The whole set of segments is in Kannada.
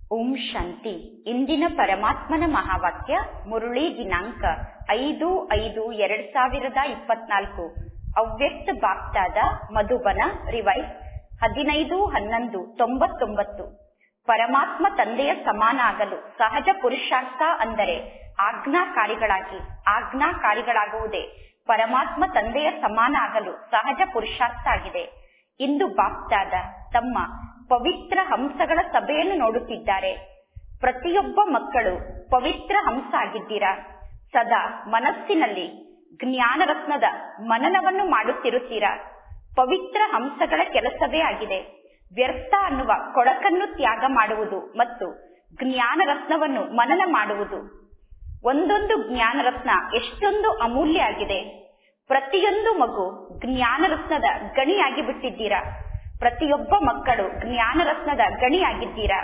ಓಂ ಶಾಂತಿ ಇಂದಿನ ಪರಮಾತ್ಮನ ಮಹಾವಾಕ್ಯ ಮುರುಳಿ ದಿನಾಂಕ ಐದು ಐದು ಎರಡ್ ಸಾವಿರದ ಇಪ್ಪತ್ನಾಲ್ಕು ಅವ್ಯಕ್ತ ಬಾಪ್ತಾದ ಮಧುಬನ ರಿವೈಸ್ ಹದಿನೈದು ಹನ್ನೊಂದು ತೊಂಬತ್ತೊಂಬತ್ತು ಪರಮಾತ್ಮ ತಂದೆಯ ಸಮಾನ ಆಗಲು ಸಹಜ ಪುರುಷಾರ್ಥ ಅಂದರೆ ಆಜ್ಞಾಕಾರಿಗಳಾಗಿ ಆಜ್ಞಾಕಾರಿಗಳಾಗುವುದೇ ಪರಮಾತ್ಮ ತಂದೆಯ ಸಮಾನ ಆಗಲು ಸಹಜ ಪುರುಷಾರ್ಥ ಆಗಿದೆ ಇಂದು ಬಾಪ್ತಾದ ತಮ್ಮ ಪವಿತ್ರ ಹಂಸಗಳ ಸಭೆಯನ್ನು ನೋಡುತ್ತಿದ್ದಾರೆ ಪ್ರತಿಯೊಬ್ಬ ಮಕ್ಕಳು ಪವಿತ್ರ ಹಂಸ ಆಗಿದ್ದೀರಾ ಸದಾ ಮನಸ್ಸಿನಲ್ಲಿ ಜ್ಞಾನ ರತ್ನದ ಮನನವನ್ನು ಮಾಡುತ್ತಿರುತ್ತೀರಾ ಪವಿತ್ರ ಹಂಸಗಳ ಕೆಲಸವೇ ಆಗಿದೆ ವ್ಯರ್ಥ ಅನ್ನುವ ಕೊಳಕನ್ನು ತ್ಯಾಗ ಮಾಡುವುದು ಮತ್ತು ಜ್ಞಾನ ರತ್ನವನ್ನು ಮನನ ಮಾಡುವುದು ಒಂದೊಂದು ಜ್ಞಾನ ರತ್ನ ಎಷ್ಟೊಂದು ಅಮೂಲ್ಯ ಆಗಿದೆ ಪ್ರತಿಯೊಂದು ಮಗು ಜ್ಞಾನ ರತ್ನದ ಗಣಿಯಾಗಿ ಬಿಟ್ಟಿದ್ದೀರಾ ಪ್ರತಿಯೊಬ್ಬ ಮಕ್ಕಳು ಜ್ಞಾನ ರತ್ನದ ಗಣಿಯಾಗಿದ್ದೀರಾ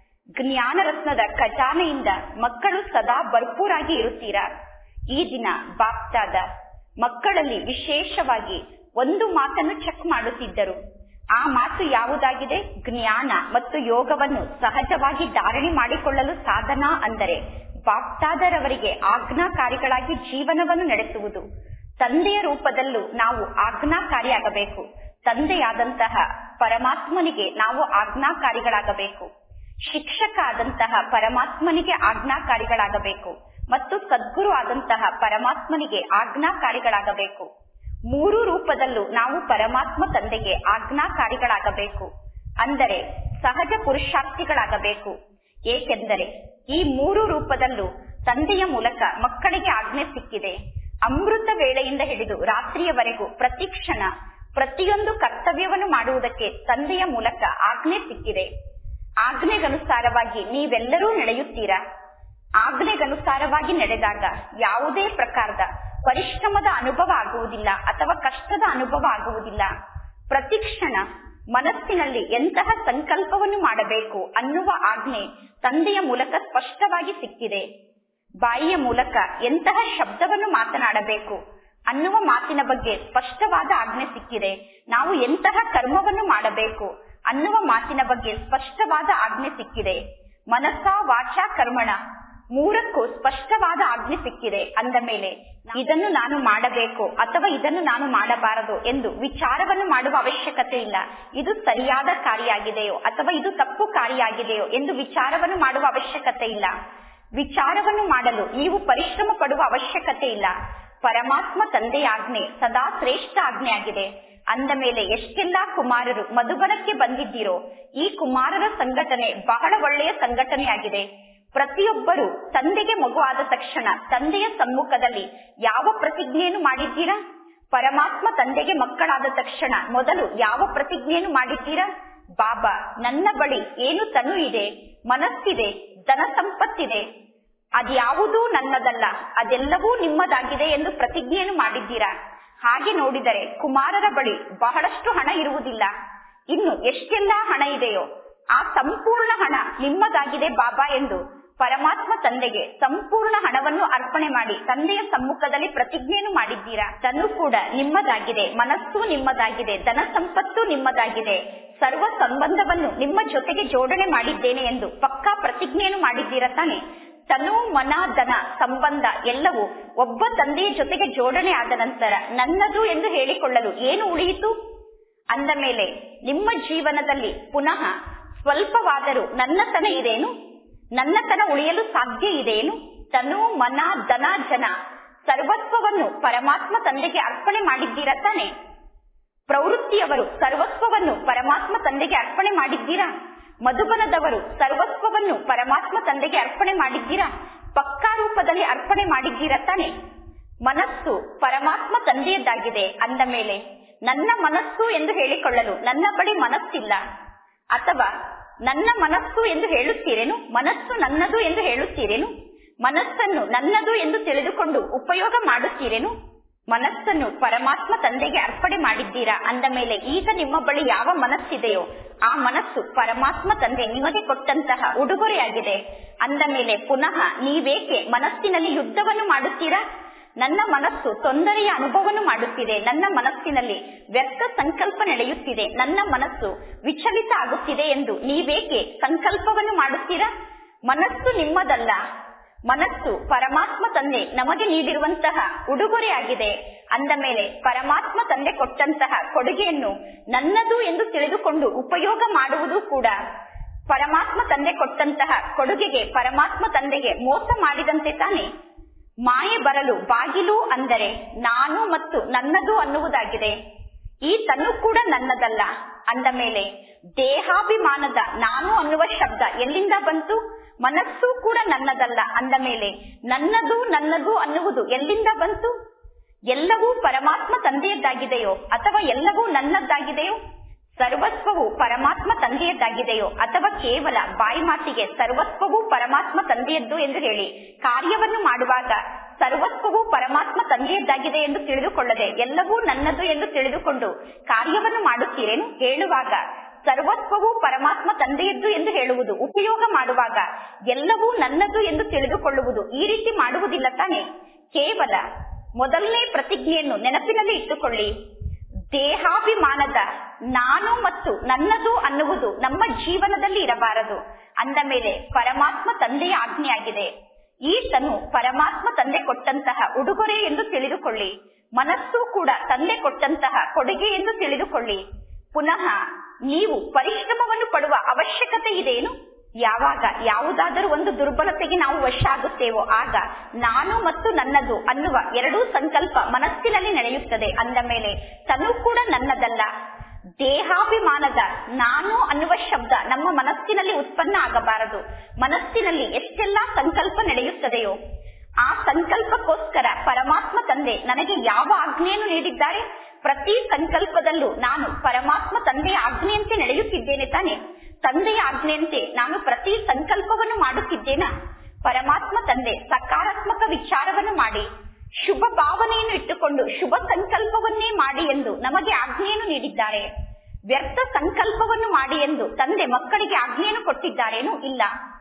ಜ್ಞಾನ ರತ್ನದ ಖಜಾನೆಯಿಂದ ಮಕ್ಕಳು ಸದಾ ಭರ್ಪೂರಾಗಿ ಇರುತ್ತೀರಾ ಈ ದಿನ ಬಾಪ್ತಾದ ಮಕ್ಕಳಲ್ಲಿ ವಿಶೇಷವಾಗಿ ಒಂದು ಮಾತನ್ನು ಚೆಕ್ ಮಾಡುತ್ತಿದ್ದರು ಆ ಮಾತು ಯಾವುದಾಗಿದೆ ಜ್ಞಾನ ಮತ್ತು ಯೋಗವನ್ನು ಸಹಜವಾಗಿ ಧಾರಣೆ ಮಾಡಿಕೊಳ್ಳಲು ಸಾಧನ ಅಂದರೆ ಬಾಪ್ತಾದರವರಿಗೆ ಆಜ್ಞಾಕಾರಿಗಳಾಗಿ ಜೀವನವನ್ನು ನಡೆಸುವುದು ತಂದೆಯ ರೂಪದಲ್ಲೂ ನಾವು ಆಜ್ಞಾಕಾರಿಯಾಗಬೇಕು ತಂದೆಯಾದಂತಹ ಪರಮಾತ್ಮನಿಗೆ ನಾವು ಆಜ್ಞಾಕಾರಿಗಳಾಗಬೇಕು ಶಿಕ್ಷಕ ಆದಂತಹ ಪರಮಾತ್ಮನಿಗೆ ಆಜ್ಞಾಕಾರಿಗಳಾಗಬೇಕು ಮತ್ತು ಸದ್ಗುರು ಆದಂತಹ ಪರಮಾತ್ಮನಿಗೆ ಆಜ್ಞಾಕಾರಿಗಳಾಗಬೇಕು ಮೂರು ರೂಪದಲ್ಲೂ ನಾವು ಪರಮಾತ್ಮ ತಂದೆಗೆ ಆಜ್ಞಾಕಾರಿಗಳಾಗಬೇಕು ಅಂದರೆ ಸಹಜ ಪುರುಷಾರ್ಥಿಗಳಾಗಬೇಕು ಏಕೆಂದರೆ ಈ ಮೂರು ರೂಪದಲ್ಲೂ ತಂದೆಯ ಮೂಲಕ ಮಕ್ಕಳಿಗೆ ಆಜ್ಞೆ ಸಿಕ್ಕಿದೆ ಅಮೃತ ವೇಳೆಯಿಂದ ಹಿಡಿದು ರಾತ್ರಿಯವರೆಗೂ ಪ್ರತಿ ಕ್ಷಣ ಪ್ರತಿಯೊಂದು ಕರ್ತವ್ಯವನ್ನು ಮಾಡುವುದಕ್ಕೆ ತಂದೆಯ ಮೂಲಕ ಆಜ್ಞೆ ಸಿಕ್ಕಿದೆ ಆಜ್ಞೆಗನುಸಾರವಾಗಿ ನೀವೆಲ್ಲರೂ ನಡೆಯುತ್ತೀರಾ ಆಜ್ಞೆಗನುಸಾರವಾಗಿ ನಡೆದಾಗ ಯಾವುದೇ ಪ್ರಕಾರದ ಪರಿಶ್ರಮದ ಅನುಭವ ಆಗುವುದಿಲ್ಲ ಅಥವಾ ಕಷ್ಟದ ಅನುಭವ ಆಗುವುದಿಲ್ಲ ಪ್ರತಿ ಕ್ಷಣ ಮನಸ್ಸಿನಲ್ಲಿ ಎಂತಹ ಸಂಕಲ್ಪವನ್ನು ಮಾಡಬೇಕು ಅನ್ನುವ ಆಜ್ಞೆ ತಂದೆಯ ಮೂಲಕ ಸ್ಪಷ್ಟವಾಗಿ ಸಿಕ್ಕಿದೆ ಬಾಯಿಯ ಮೂಲಕ ಎಂತಹ ಶಬ್ದವನ್ನು ಮಾತನಾಡಬೇಕು ಅನ್ನುವ ಮಾತಿನ ಬಗ್ಗೆ ಸ್ಪಷ್ಟವಾದ ಆಜ್ಞೆ ಸಿಕ್ಕಿದೆ ನಾವು ಎಂತಹ ಕರ್ಮವನ್ನು ಮಾಡಬೇಕು ಅನ್ನುವ ಮಾತಿನ ಬಗ್ಗೆ ಸ್ಪಷ್ಟವಾದ ಆಜ್ಞೆ ಸಿಕ್ಕಿದೆ ಮನಸ್ಸ ವಾಚ ಕರ್ಮಣ ಮೂರಕ್ಕೂ ಸ್ಪಷ್ಟವಾದ ಆಜ್ಞೆ ಸಿಕ್ಕಿದೆ ಅಂದ ಮೇಲೆ ಇದನ್ನು ನಾನು ಮಾಡಬೇಕು ಅಥವಾ ಇದನ್ನು ನಾನು ಮಾಡಬಾರದು ಎಂದು ವಿಚಾರವನ್ನು ಮಾಡುವ ಅವಶ್ಯಕತೆ ಇಲ್ಲ ಇದು ಸರಿಯಾದ ಕಾರ್ಯಾಗಿದೆಯೋ ಅಥವಾ ಇದು ತಪ್ಪು ಕಾರ್ಯಾಗಿದೆಯೋ ಎಂದು ವಿಚಾರವನ್ನು ಮಾಡುವ ಅವಶ್ಯಕತೆ ಇಲ್ಲ ವಿಚಾರವನ್ನು ಮಾಡಲು ನೀವು ಪರಿಶ್ರಮ ಪಡುವ ಅವಶ್ಯಕತೆ ಇಲ್ಲ ಪರಮಾತ್ಮ ತಂದೆಯ ಆಜ್ಞೆ ಸದಾ ಶ್ರೇಷ್ಠ ಆಜ್ಞೆ ಆಗಿದೆ ಅಂದ ಮೇಲೆ ಎಷ್ಟೆಲ್ಲಾ ಕುಮಾರರು ಮಧುಬನಕ್ಕೆ ಬಂದಿದ್ದೀರೋ ಈ ಕುಮಾರರ ಸಂಘಟನೆ ಬಹಳ ಒಳ್ಳೆಯ ಸಂಘಟನೆಯಾಗಿದೆ ಪ್ರತಿಯೊಬ್ಬರು ತಂದೆಗೆ ಮಗು ಆದ ತಕ್ಷಣ ತಂದೆಯ ಸಮ್ಮುಖದಲ್ಲಿ ಯಾವ ಪ್ರತಿಜ್ಞೆಯನ್ನು ಮಾಡಿದ್ದೀರಾ ಪರಮಾತ್ಮ ತಂದೆಗೆ ಮಕ್ಕಳಾದ ತಕ್ಷಣ ಮೊದಲು ಯಾವ ಪ್ರತಿಜ್ಞೆಯನ್ನು ಮಾಡಿದ್ದೀರಾ ಬಾಬಾ ನನ್ನ ಬಳಿ ಏನು ತನು ಇದೆ ಮನಸ್ಸಿದೆ ಧನ ಸಂಪತ್ತಿದೆ ಅದ್ಯಾವುದೂ ನನ್ನದಲ್ಲ ಅದೆಲ್ಲವೂ ನಿಮ್ಮದಾಗಿದೆ ಎಂದು ಪ್ರತಿಜ್ಞೆಯನ್ನು ಮಾಡಿದ್ದೀರಾ ಹಾಗೆ ನೋಡಿದರೆ ಕುಮಾರರ ಬಳಿ ಬಹಳಷ್ಟು ಹಣ ಇರುವುದಿಲ್ಲ ಇನ್ನು ಎಷ್ಟೆಲ್ಲಾ ಹಣ ಇದೆಯೋ ಆ ಸಂಪೂರ್ಣ ಹಣ ನಿಮ್ಮದಾಗಿದೆ ಬಾಬಾ ಎಂದು ಪರಮಾತ್ಮ ತಂದೆಗೆ ಸಂಪೂರ್ಣ ಹಣವನ್ನು ಅರ್ಪಣೆ ಮಾಡಿ ತಂದೆಯ ಸಮ್ಮುಖದಲ್ಲಿ ಪ್ರತಿಜ್ಞೆಯನ್ನು ಮಾಡಿದ್ದೀರಾ ತನ್ನು ಕೂಡ ನಿಮ್ಮದಾಗಿದೆ ಮನಸ್ಸು ನಿಮ್ಮದಾಗಿದೆ ಧನ ಸಂಪತ್ತು ನಿಮ್ಮದಾಗಿದೆ ಸರ್ವ ಸಂಬಂಧವನ್ನು ನಿಮ್ಮ ಜೊತೆಗೆ ಜೋಡಣೆ ಮಾಡಿದ್ದೇನೆ ಎಂದು ಪಕ್ಕಾ ಪ್ರತಿಜ್ಞೆಯನ್ನು ಮಾಡಿದ್ದೀರಾ ತಾನೆ ತನು ಮನ ಧನ ಸಂಬಂಧ ಎಲ್ಲವೂ ಒಬ್ಬ ತಂದೆಯ ಜೊತೆಗೆ ಜೋಡಣೆ ಆದ ನಂತರ ನನ್ನದು ಎಂದು ಹೇಳಿಕೊಳ್ಳಲು ಏನು ಉಳಿಯಿತು ಅಂದ ಮೇಲೆ ನಿಮ್ಮ ಜೀವನದಲ್ಲಿ ಪುನಃ ಸ್ವಲ್ಪವಾದರೂ ನನ್ನತನ ಇದೇನು ನನ್ನತನ ಉಳಿಯಲು ಸಾಧ್ಯ ಇದೆಯೇನು ತನು ಮನ ಧನ ಜನ ಸರ್ವಸ್ವವನ್ನು ಪರಮಾತ್ಮ ತಂದೆಗೆ ಅರ್ಪಣೆ ಮಾಡಿದ್ದೀರಾ ತಾನೆ ಪ್ರವೃತ್ತಿಯವರು ಸರ್ವಸ್ವವನ್ನು ಪರಮಾತ್ಮ ತಂದೆಗೆ ಅರ್ಪಣೆ ಮಾಡಿದ್ದೀರಾ ಮಧುಬನದವರು ಸರ್ವಸ್ವವನ್ನು ಪರಮಾತ್ಮ ತಂದೆಗೆ ಅರ್ಪಣೆ ಮಾಡಿದ್ದೀರಾ ಪಕ್ಕಾ ರೂಪದಲ್ಲಿ ಅರ್ಪಣೆ ಮಾಡಿದ್ದೀರಾ ತಾನೆ ಮನಸ್ಸು ಪರಮಾತ್ಮ ತಂದೆಯದ್ದಾಗಿದೆ ಅಂದ ಮೇಲೆ ನನ್ನ ಮನಸ್ಸು ಎಂದು ಹೇಳಿಕೊಳ್ಳಲು ನನ್ನ ಬಳಿ ಮನಸ್ಸಿಲ್ಲ ಅಥವಾ ನನ್ನ ಮನಸ್ಸು ಎಂದು ಹೇಳುತ್ತೀರೇನು ಮನಸ್ಸು ನನ್ನದು ಎಂದು ಹೇಳುತ್ತೀರೇನು ಮನಸ್ಸನ್ನು ನನ್ನದು ಎಂದು ತಿಳಿದುಕೊಂಡು ಉಪಯೋಗ ಮಾಡುತ್ತೀರೇನು ಮನಸ್ಸನ್ನು ಪರಮಾತ್ಮ ತಂದೆಗೆ ಅರ್ಪಣೆ ಮಾಡಿದ್ದೀರಾ ಅಂದ ಮೇಲೆ ಈಗ ನಿಮ್ಮ ಬಳಿ ಯಾವ ಮನಸ್ಸಿದೆಯೋ ಆ ಮನಸ್ಸು ಪರಮಾತ್ಮ ತಂದೆ ನಿಮಗೆ ಕೊಟ್ಟಂತಹ ಉಡುಗೊರೆಯಾಗಿದೆ ಅಂದ ಮೇಲೆ ಪುನಃ ನೀವೇಕೆ ಮನಸ್ಸಿನಲ್ಲಿ ಯುದ್ಧವನ್ನು ಮಾಡುತ್ತೀರಾ ನನ್ನ ಮನಸ್ಸು ತೊಂದರೆಯ ಅನುಭವವನ್ನು ಮಾಡುತ್ತಿದೆ ನನ್ನ ಮನಸ್ಸಿನಲ್ಲಿ ವ್ಯರ್ಥ ಸಂಕಲ್ಪ ನಡೆಯುತ್ತಿದೆ ನನ್ನ ಮನಸ್ಸು ವಿಚಲಿತ ಆಗುತ್ತಿದೆ ಎಂದು ನೀವೇಕೆ ಸಂಕಲ್ಪವನ್ನು ಮಾಡುತ್ತೀರಾ ಮನಸ್ಸು ನಿಮ್ಮದಲ್ಲ ಮನಸ್ಸು ಪರಮಾತ್ಮ ತಂದೆ ನಮಗೆ ನೀಡಿರುವಂತಹ ಉಡುಗೊರೆಯಾಗಿದೆ ಅಂದ ಮೇಲೆ ಪರಮಾತ್ಮ ತಂದೆ ಕೊಟ್ಟಂತಹ ಕೊಡುಗೆಯನ್ನು ನನ್ನದು ಎಂದು ತಿಳಿದುಕೊಂಡು ಉಪಯೋಗ ಮಾಡುವುದು ಕೂಡ ಪರಮಾತ್ಮ ತಂದೆ ಕೊಟ್ಟಂತಹ ಕೊಡುಗೆಗೆ ಪರಮಾತ್ಮ ತಂದೆಗೆ ಮೋಸ ಮಾಡಿದಂತೆ ತಾನೆ ಮಾಯೆ ಬರಲು ಬಾಗಿಲು ಅಂದರೆ ನಾನು ಮತ್ತು ನನ್ನದು ಅನ್ನುವುದಾಗಿದೆ ಈ ತನ್ನು ಕೂಡ ನನ್ನದಲ್ಲ ಅಂದ ಮೇಲೆ ದೇಹಾಭಿಮಾನದ ನಾನು ಅನ್ನುವ ಶಬ್ದ ಎಲ್ಲಿಂದ ಬಂತು ಮನಸ್ಸು ಕೂಡ ನನ್ನದಲ್ಲ ಅಂದ ಮೇಲೆ ನನ್ನದು ನನ್ನದು ಅನ್ನುವುದು ಎಲ್ಲಿಂದ ಬಂತು ಎಲ್ಲವೂ ಪರಮಾತ್ಮ ತಂದೆಯದ್ದಾಗಿದೆಯೋ ಅಥವಾ ಎಲ್ಲವೂ ನನ್ನದ್ದಾಗಿದೆಯೋ ಸರ್ವಸ್ವವು ಪರಮಾತ್ಮ ತಂದೆಯದ್ದಾಗಿದೆಯೋ ಅಥವಾ ಕೇವಲ ಬಾಯಿ ಮಾತಿಗೆ ಸರ್ವಸ್ವವು ಪರಮಾತ್ಮ ತಂದೆಯದ್ದು ಎಂದು ಹೇಳಿ ಕಾರ್ಯವನ್ನು ಮಾಡುವಾಗ ಸರ್ವಸ್ವವು ಪರಮಾತ್ಮ ತಂದೆಯದ್ದಾಗಿದೆ ಎಂದು ತಿಳಿದುಕೊಳ್ಳದೆ ಎಲ್ಲವೂ ನನ್ನದು ಎಂದು ತಿಳಿದುಕೊಂಡು ಕಾರ್ಯವನ್ನು ಮಾಡುತ್ತೀರೇನು ಹೇಳುವಾಗ ಸರ್ವಸ್ವವು ಪರಮಾತ್ಮ ತಂದೆಯದ್ದು ಎಂದು ಹೇಳುವುದು ಉಪಯೋಗ ಮಾಡುವಾಗ ಎಲ್ಲವೂ ನನ್ನದು ಎಂದು ತಿಳಿದುಕೊಳ್ಳುವುದು ಈ ರೀತಿ ಮಾಡುವುದಿಲ್ಲ ತಾನೆ ಕೇವಲ ಮೊದಲನೇ ಪ್ರತಿಜ್ಞೆಯನ್ನು ನೆನಪಿನಲ್ಲಿ ಇಟ್ಟುಕೊಳ್ಳಿ ದೇಹಾಭಿಮಾನದ ನಾನು ಮತ್ತು ನನ್ನದು ಅನ್ನುವುದು ನಮ್ಮ ಜೀವನದಲ್ಲಿ ಇರಬಾರದು ಅಂದ ಮೇಲೆ ಪರಮಾತ್ಮ ತಂದೆಯ ಆಜ್ಞೆಯಾಗಿದೆ ಈ ತನು ಪರಮಾತ್ಮ ತಂದೆ ಕೊಟ್ಟಂತಹ ಉಡುಗೊರೆ ಎಂದು ತಿಳಿದುಕೊಳ್ಳಿ ಮನಸ್ಸು ಕೂಡ ತಂದೆ ಕೊಟ್ಟಂತಹ ಕೊಡುಗೆ ಎಂದು ತಿಳಿದುಕೊಳ್ಳಿ ಪುನಃ ನೀವು ಪರಿಶ್ರಮವನ್ನು ಪಡುವ ಅವಶ್ಯಕತೆ ಇದೆಯೇನು ಯಾವಾಗ ಯಾವುದಾದರೂ ಒಂದು ದುರ್ಬಲತೆಗೆ ನಾವು ವಶ ಆಗುತ್ತೇವೋ ಆಗ ನಾನು ಮತ್ತು ನನ್ನದು ಅನ್ನುವ ಎರಡೂ ಸಂಕಲ್ಪ ಮನಸ್ಸಿನಲ್ಲಿ ನಡೆಯುತ್ತದೆ ಅಂದ ಮೇಲೆ ತನು ಕೂಡ ನನ್ನದಲ್ಲ ದೇಹಾಭಿಮಾನದ ನಾನು ಅನ್ನುವ ಶಬ್ದ ನಮ್ಮ ಮನಸ್ಸಿನಲ್ಲಿ ಉತ್ಪನ್ನ ಆಗಬಾರದು ಮನಸ್ಸಿನಲ್ಲಿ ಎಷ್ಟೆಲ್ಲಾ ಸಂಕಲ್ಪ ನಡೆಯುತ್ತದೆಯೋ ಆ ಸಂಕಲ್ಪಕ್ಕೋಸ್ಕರ ಪರಮಾತ್ಮ ತಂದೆ ನನಗೆ ಯಾವ ಆಜ್ಞೆಯನ್ನು ನೀಡಿದ್ದಾರೆ ಪ್ರತಿ ಸಂಕಲ್ಪದಲ್ಲೂ ನಾನು ಪರಮಾತ್ಮ ತಂದೆಯ ಆಜ್ಞೆಯಂತೆ ನಡೆಯುತ್ತಿದ್ದೇನೆ ತಾನೆ ತಂದೆಯ ಆಜ್ಞೆಯಂತೆ ನಾನು ಪ್ರತಿ ಸಂಕಲ್ಪವನ್ನು ಮಾಡುತ್ತಿದ್ದೇನಾ ಪರಮಾತ್ಮ ತಂದೆ ಸಕಾರಾತ್ಮಕ ವಿಚಾರವನ್ನು ಮಾಡಿ ಶುಭ ಭಾವನೆಯನ್ನು ಇಟ್ಟುಕೊಂಡು ಶುಭ ಸಂಕಲ್ಪವನ್ನೇ ಮಾಡಿ ಎಂದು ನಮಗೆ ಆಜ್ಞೆಯನ್ನು ನೀಡಿದ್ದಾರೆ ವ್ಯರ್ಥ ಸಂಕಲ್ಪವನ್ನು ಮಾಡಿ ಎಂದು ತಂದೆ ಮಕ್ಕಳಿಗೆ ಆಜ್ಞೆಯನ್ನು ಕೊಟ್ಟಿದ್ದಾರೇನು ಇಲ್ಲ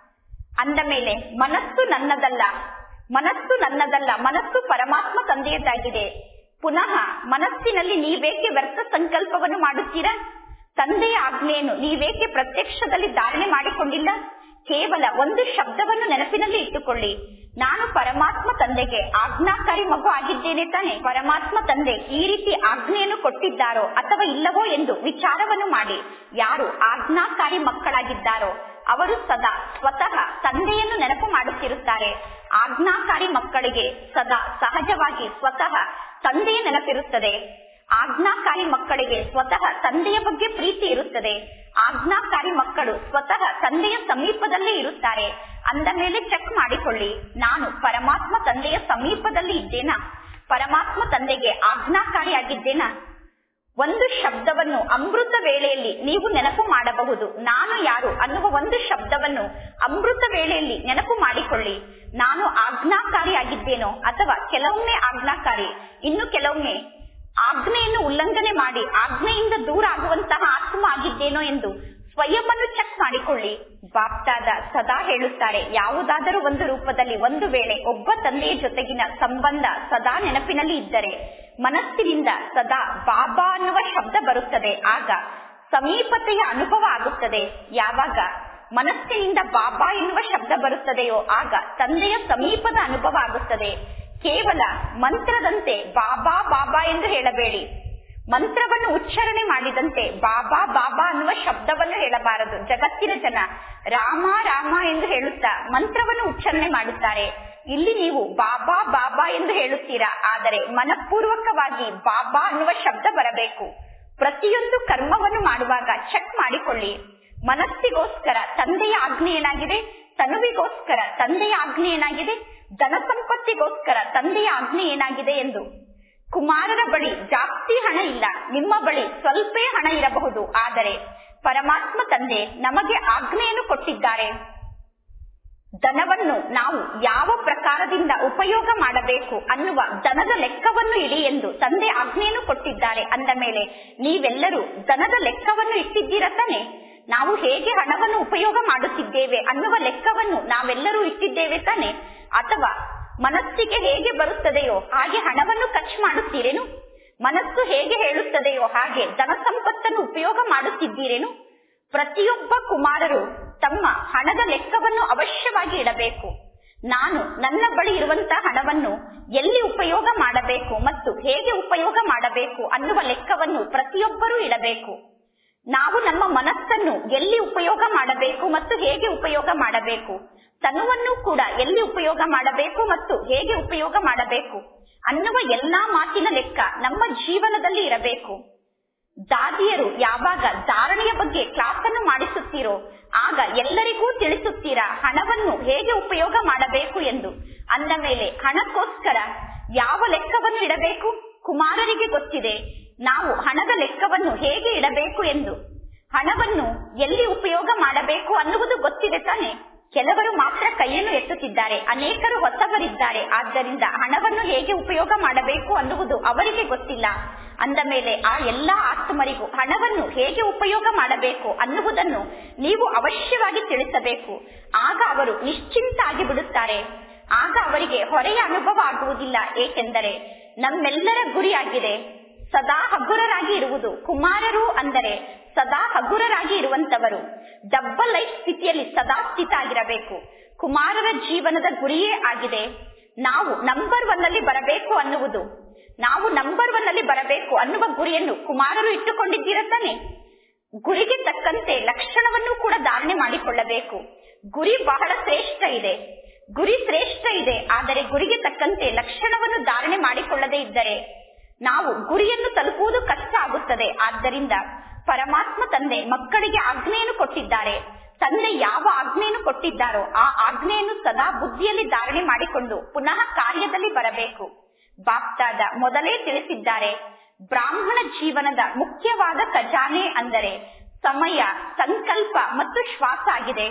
ಅಂದ ಮೇಲೆ ಮನಸ್ಸು ನನ್ನದಲ್ಲ ಮನಸ್ಸು ನನ್ನದಲ್ಲ ಮನಸ್ಸು ಪರಮಾತ್ಮ ತಂದೆಯದ್ದಾಗಿದೆ ಪುನಃ ಮನಸ್ಸಿನಲ್ಲಿ ನೀವೇಕೆ ವ್ಯರ್ಥ ಸಂಕಲ್ಪವನ್ನು ಮಾಡುತ್ತೀರಾ ತಂದೆಯ ಆಜ್ಞೆಯನ್ನು ನೀವೇಕೆ ಪ್ರತ್ಯಕ್ಷದಲ್ಲಿ ಧಾರಣೆ ಮಾಡಿಕೊಂಡಿಲ್ಲ ಕೇವಲ ಒಂದು ಶಬ್ದವನ್ನು ನೆನಪಿನಲ್ಲಿ ಇಟ್ಟುಕೊಳ್ಳಿ ನಾನು ಪರಮಾತ್ಮ ತಂದೆಗೆ ಆಜ್ಞಾಕಾರಿ ಮಗು ಆಗಿದ್ದೇನೆ ತಾನೆ ಪರಮಾತ್ಮ ತಂದೆ ಈ ರೀತಿ ಆಜ್ಞೆಯನ್ನು ಕೊಟ್ಟಿದ್ದಾರೋ ಅಥವಾ ಇಲ್ಲವೋ ಎಂದು ವಿಚಾರವನ್ನು ಮಾಡಿ ಯಾರು ಆಜ್ಞಾಕಾರಿ ಮಕ್ಕಳಾಗಿದ್ದಾರೋ ಅವರು ಸದಾ ಸ್ವತಃ ತಂದೆಯನ್ನು ನೆನಪು ಮಾಡುತ್ತಿರುತ್ತಾರೆ ಆಜ್ಞಾಕಾರಿ ಮಕ್ಕಳಿಗೆ ಸದಾ ಸಹಜವಾಗಿ ಸ್ವತಃ ತಂದೆಯ ನೆನಪಿರುತ್ತದೆ ಆಜ್ಞಾಕಾರಿ ಮಕ್ಕಳಿಗೆ ಸ್ವತಃ ತಂದೆಯ ಬಗ್ಗೆ ಪ್ರೀತಿ ಇರುತ್ತದೆ ಆಜ್ಞಾಕಾರಿ ಮಕ್ಕಳು ಸ್ವತಃ ತಂದೆಯ ಸಮೀಪದಲ್ಲೇ ಇರುತ್ತಾರೆ ಅಂದ ಮೇಲೆ ಚೆಕ್ ಮಾಡಿಕೊಳ್ಳಿ ನಾನು ಪರಮಾತ್ಮ ತಂದೆಯ ಸಮೀಪದಲ್ಲಿ ಇದ್ದೇನಾ ಪರಮಾತ್ಮ ತಂದೆಗೆ ಆಜ್ಞಾಕಾರಿಯಾಗಿದ್ದೇನಾ ಒಂದು ಶಬ್ದವನ್ನು ಅಮೃತ ವೇಳೆಯಲ್ಲಿ ನೀವು ನೆನಪು ಮಾಡಬಹುದು ನಾನು ಯಾರು ಅನ್ನುವ ಒಂದು ಶಬ್ದವನ್ನು ಅಮೃತ ವೇಳೆಯಲ್ಲಿ ನೆನಪು ಮಾಡಿಕೊಳ್ಳಿ ನಾನು ಆಜ್ಞಾಕಾರಿ ಆಗಿದ್ದೇನೋ ಅಥವಾ ಕೆಲವೊಮ್ಮೆ ಆಜ್ಞಾಕಾರಿ ಇನ್ನು ಕೆಲವೊಮ್ಮೆ ಆಜ್ಞೆಯನ್ನು ಉಲ್ಲಂಘನೆ ಮಾಡಿ ಆಜ್ಞೆಯಿಂದ ದೂರ ಆಗುವಂತಹ ಆತ್ಮ ಆಗಿದ್ದೇನೋ ಎಂದು ಸ್ವಯಂವನ್ನು ಚೆಕ್ ಮಾಡಿಕೊಳ್ಳಿ ಬಾಪ್ತಾದ ಸದಾ ಹೇಳುತ್ತಾರೆ ಯಾವುದಾದರೂ ಒಂದು ರೂಪದಲ್ಲಿ ಒಂದು ವೇಳೆ ಒಬ್ಬ ತಂದೆಯ ಜೊತೆಗಿನ ಸಂಬಂಧ ಸದಾ ನೆನಪಿನಲ್ಲಿ ಇದ್ದರೆ ಮನಸ್ಸಿನಿಂದ ಸದಾ ಬಾಬಾ ಅನ್ನುವ ಶಬ್ದ ಬರುತ್ತದೆ ಆಗ ಸಮೀಪತೆಯ ಅನುಭವ ಆಗುತ್ತದೆ ಯಾವಾಗ ಮನಸ್ಸಿನಿಂದ ಬಾಬಾ ಎನ್ನುವ ಶಬ್ದ ಬರುತ್ತದೆಯೋ ಆಗ ತಂದೆಯ ಸಮೀಪದ ಅನುಭವ ಆಗುತ್ತದೆ ಕೇವಲ ಮಂತ್ರದಂತೆ ಬಾಬಾ ಬಾಬಾ ಎಂದು ಹೇಳಬೇಡಿ ಮಂತ್ರವನ್ನು ಉಚ್ಚಾರಣೆ ಮಾಡಿದಂತೆ ಬಾಬಾ ಬಾಬಾ ಅನ್ನುವ ಶಬ್ದವನ್ನು ಹೇಳಬಾರದು ಜಗತ್ತಿನ ಜನ ರಾಮ ರಾಮ ಎಂದು ಹೇಳುತ್ತಾ ಮಂತ್ರವನ್ನು ಉಚ್ಚಾರಣೆ ಮಾಡುತ್ತಾರೆ ಇಲ್ಲಿ ನೀವು ಬಾಬಾ ಬಾಬಾ ಎಂದು ಹೇಳುತ್ತೀರಾ ಆದರೆ ಮನಪೂರ್ವಕವಾಗಿ ಬಾಬಾ ಅನ್ನುವ ಶಬ್ದ ಬರಬೇಕು ಪ್ರತಿಯೊಂದು ಕರ್ಮವನ್ನು ಮಾಡುವಾಗ ಚೆಕ್ ಮಾಡಿಕೊಳ್ಳಿ ಮನಸ್ಸಿಗೋಸ್ಕರ ತಂದೆಯ ಆಜ್ಞೆ ಏನಾಗಿದೆ ತನುವಿಗೋಸ್ಕರ ತಂದೆಯ ಆಜ್ಞೆ ಏನಾಗಿದೆ ಧನ ಸಂಪತ್ತಿಗೋಸ್ಕರ ತಂದೆಯ ಆಜ್ಞೆ ಏನಾಗಿದೆ ಎಂದು ಕುಮಾರರ ಬಳಿ ಜಾಸ್ತಿ ಹಣ ಇಲ್ಲ ನಿಮ್ಮ ಬಳಿ ಸ್ವಲ್ಪೇ ಹಣ ಇರಬಹುದು ಆದರೆ ಪರಮಾತ್ಮ ತಂದೆ ನಮಗೆ ಆಜ್ಞೆಯನ್ನು ಕೊಟ್ಟಿದ್ದಾರೆ ಧನವನ್ನು ನಾವು ಯಾವ ಪ್ರಕಾರದಿಂದ ಉಪಯೋಗ ಮಾಡಬೇಕು ಅನ್ನುವ ಧನದ ಲೆಕ್ಕವನ್ನು ಇಡಿ ಎಂದು ತಂದೆ ಆಜ್ಞೆಯನ್ನು ಕೊಟ್ಟಿದ್ದಾರೆ ಅಂದ ಮೇಲೆ ನೀವೆಲ್ಲರೂ ಧನದ ಲೆಕ್ಕವನ್ನು ಇಟ್ಟಿದ್ದೀರ ತಾನೆ ನಾವು ಹೇಗೆ ಹಣವನ್ನು ಉಪಯೋಗ ಮಾಡುತ್ತಿದ್ದೇವೆ ಅನ್ನುವ ಲೆಕ್ಕವನ್ನು ನಾವೆಲ್ಲರೂ ಇಟ್ಟಿದ್ದೇವೆ ತಾನೆ ಅಥವಾ ಮನಸ್ಸಿಗೆ ಹೇಗೆ ಬರುತ್ತದೆಯೋ ಹಾಗೆ ಹಣವನ್ನು ಖರ್ಚು ಮಾಡುತ್ತೀರೇನು ಮನಸ್ಸು ಹೇಗೆ ಹೇಳುತ್ತದೆಯೋ ಹಾಗೆ ಧನ ಸಂಪತ್ತನ್ನು ಉಪಯೋಗ ಮಾಡುತ್ತಿದ್ದೀರೇನು ಪ್ರತಿಯೊಬ್ಬ ಕುಮಾರರು ತಮ್ಮ ಹಣದ ಲೆಕ್ಕವನ್ನು ಅವಶ್ಯವಾಗಿ ಇಡಬೇಕು ನಾನು ನನ್ನ ಬಳಿ ಇರುವಂತಹ ಹಣವನ್ನು ಎಲ್ಲಿ ಉಪಯೋಗ ಮಾಡಬೇಕು ಮತ್ತು ಹೇಗೆ ಉಪಯೋಗ ಮಾಡಬೇಕು ಅನ್ನುವ ಲೆಕ್ಕವನ್ನು ಪ್ರತಿಯೊಬ್ಬರೂ ಇಡಬೇಕು ನಾವು ನಮ್ಮ ಮನಸ್ಸನ್ನು ಎಲ್ಲಿ ಉಪಯೋಗ ಮಾಡಬೇಕು ಮತ್ತು ಹೇಗೆ ಉಪಯೋಗ ಮಾಡಬೇಕು ತನುವನ್ನು ಕೂಡ ಎಲ್ಲಿ ಉಪಯೋಗ ಮಾಡಬೇಕು ಮತ್ತು ಹೇಗೆ ಉಪಯೋಗ ಮಾಡಬೇಕು ಅನ್ನುವ ಎಲ್ಲಾ ಮಾತಿನ ಲೆಕ್ಕ ನಮ್ಮ ಜೀವನದಲ್ಲಿ ಇರಬೇಕು ದಾದಿಯರು ಯಾವಾಗ ಧಾರಣೆಯ ಬಗ್ಗೆ ಕ್ಲಾಸ್ ಅನ್ನು ಮಾಡಿಸುತ್ತೀರೋ ಆಗ ಎಲ್ಲರಿಗೂ ತಿಳಿಸುತ್ತೀರಾ ಹಣವನ್ನು ಹೇಗೆ ಉಪಯೋಗ ಮಾಡಬೇಕು ಎಂದು ಅಂದ ಮೇಲೆ ಹಣಕ್ಕೋಸ್ಕರ ಯಾವ ಲೆಕ್ಕವನ್ನು ಇಡಬೇಕು ಕುಮಾರರಿಗೆ ಗೊತ್ತಿದೆ ನಾವು ಹಣದ ಲೆಕ್ಕವನ್ನು ಹೇಗೆ ಇಡಬೇಕು ಎಂದು ಹಣವನ್ನು ಎಲ್ಲಿ ಉಪಯೋಗ ಮಾಡಬೇಕು ಅನ್ನುವುದು ಗೊತ್ತಿದೆ ತಾನೆ ಕೆಲವರು ಮಾತ್ರ ಕೈಯನ್ನು ಎತ್ತುತ್ತಿದ್ದಾರೆ ಅನೇಕರು ಹೊಸಬರಿದ್ದಾರೆ ಆದ್ದರಿಂದ ಹಣವನ್ನು ಹೇಗೆ ಉಪಯೋಗ ಮಾಡಬೇಕು ಅನ್ನುವುದು ಅವರಿಗೆ ಗೊತ್ತಿಲ್ಲ ಅಂದ ಮೇಲೆ ಆ ಎಲ್ಲಾ ಆತ್ಮರಿಗೂ ಹಣವನ್ನು ಹೇಗೆ ಉಪಯೋಗ ಮಾಡಬೇಕು ಅನ್ನುವುದನ್ನು ನೀವು ಅವಶ್ಯವಾಗಿ ತಿಳಿಸಬೇಕು ಆಗ ಅವರು ನಿಶ್ಚಿಂತ ಆಗಿ ಬಿಡುತ್ತಾರೆ ಆಗ ಅವರಿಗೆ ಹೊರೆಯ ಅನುಭವ ಆಗುವುದಿಲ್ಲ ಏಕೆಂದರೆ ನಮ್ಮೆಲ್ಲರ ಗುರಿಯಾಗಿದೆ ಸದಾ ಹಗುರರಾಗಿ ಇರುವುದು ಕುಮಾರರು ಅಂದರೆ ಸದಾ ಹಗುರರಾಗಿ ಇರುವಂತವರು ಡಬ್ಬಲ್ ಲೈಫ್ ಸ್ಥಿತಿಯಲ್ಲಿ ಸದಾ ಸ್ಥಿತ ಆಗಿರಬೇಕು ಕುಮಾರರ ಜೀವನದ ಗುರಿಯೇ ಆಗಿದೆ ನಾವು ನಂಬರ್ ಒನ್ ಅಲ್ಲಿ ಬರಬೇಕು ಅನ್ನುವುದು ನಾವು ನಂಬರ್ ಒನ್ ಅಲ್ಲಿ ಬರಬೇಕು ಅನ್ನುವ ಗುರಿಯನ್ನು ಕುಮಾರರು ಇಟ್ಟುಕೊಂಡಿದ್ದೀರ ತಾನೆ ಗುರಿಗೆ ತಕ್ಕಂತೆ ಲಕ್ಷಣವನ್ನು ಕೂಡ ಧಾರಣೆ ಮಾಡಿಕೊಳ್ಳಬೇಕು ಗುರಿ ಬಹಳ ಶ್ರೇಷ್ಠ ಇದೆ ಗುರಿ ಶ್ರೇಷ್ಠ ಇದೆ ಆದರೆ ಗುರಿಗೆ ತಕ್ಕಂತೆ ಲಕ್ಷಣವನ್ನು ಧಾರಣೆ ಮಾಡಿಕೊಳ್ಳದೇ ಇದ್ದರೆ ನಾವು ಗುರಿಯನ್ನು ತಲುಪುವುದು ಕಷ್ಟ ಆಗುತ್ತದೆ ಆದ್ದರಿಂದ ಪರಮಾತ್ಮ ತಂದೆ ಮಕ್ಕಳಿಗೆ ಆಜ್ಞೆಯನ್ನು ಕೊಟ್ಟಿದ್ದಾರೆ ತಂದೆ ಯಾವ ಆಜ್ಞೆಯನ್ನು ಕೊಟ್ಟಿದ್ದಾರೋ ಆ ಆಜ್ಞೆಯನ್ನು ಸದಾ ಬುದ್ಧಿಯಲ್ಲಿ ಧಾರಣೆ ಮಾಡಿಕೊಂಡು ಪುನಃ ಕಾರ್ಯದಲ್ಲಿ ಬರಬೇಕು ಬಾಪ್ತಾದ ಮೊದಲೇ ತಿಳಿಸಿದ್ದಾರೆ ಬ್ರಾಹ್ಮಣ ಜೀವನದ ಮುಖ್ಯವಾದ ಖಜಾನೆ ಅಂದರೆ ಸಮಯ ಸಂಕಲ್ಪ ಮತ್ತು ಶ್ವಾಸ ಆಗಿದೆ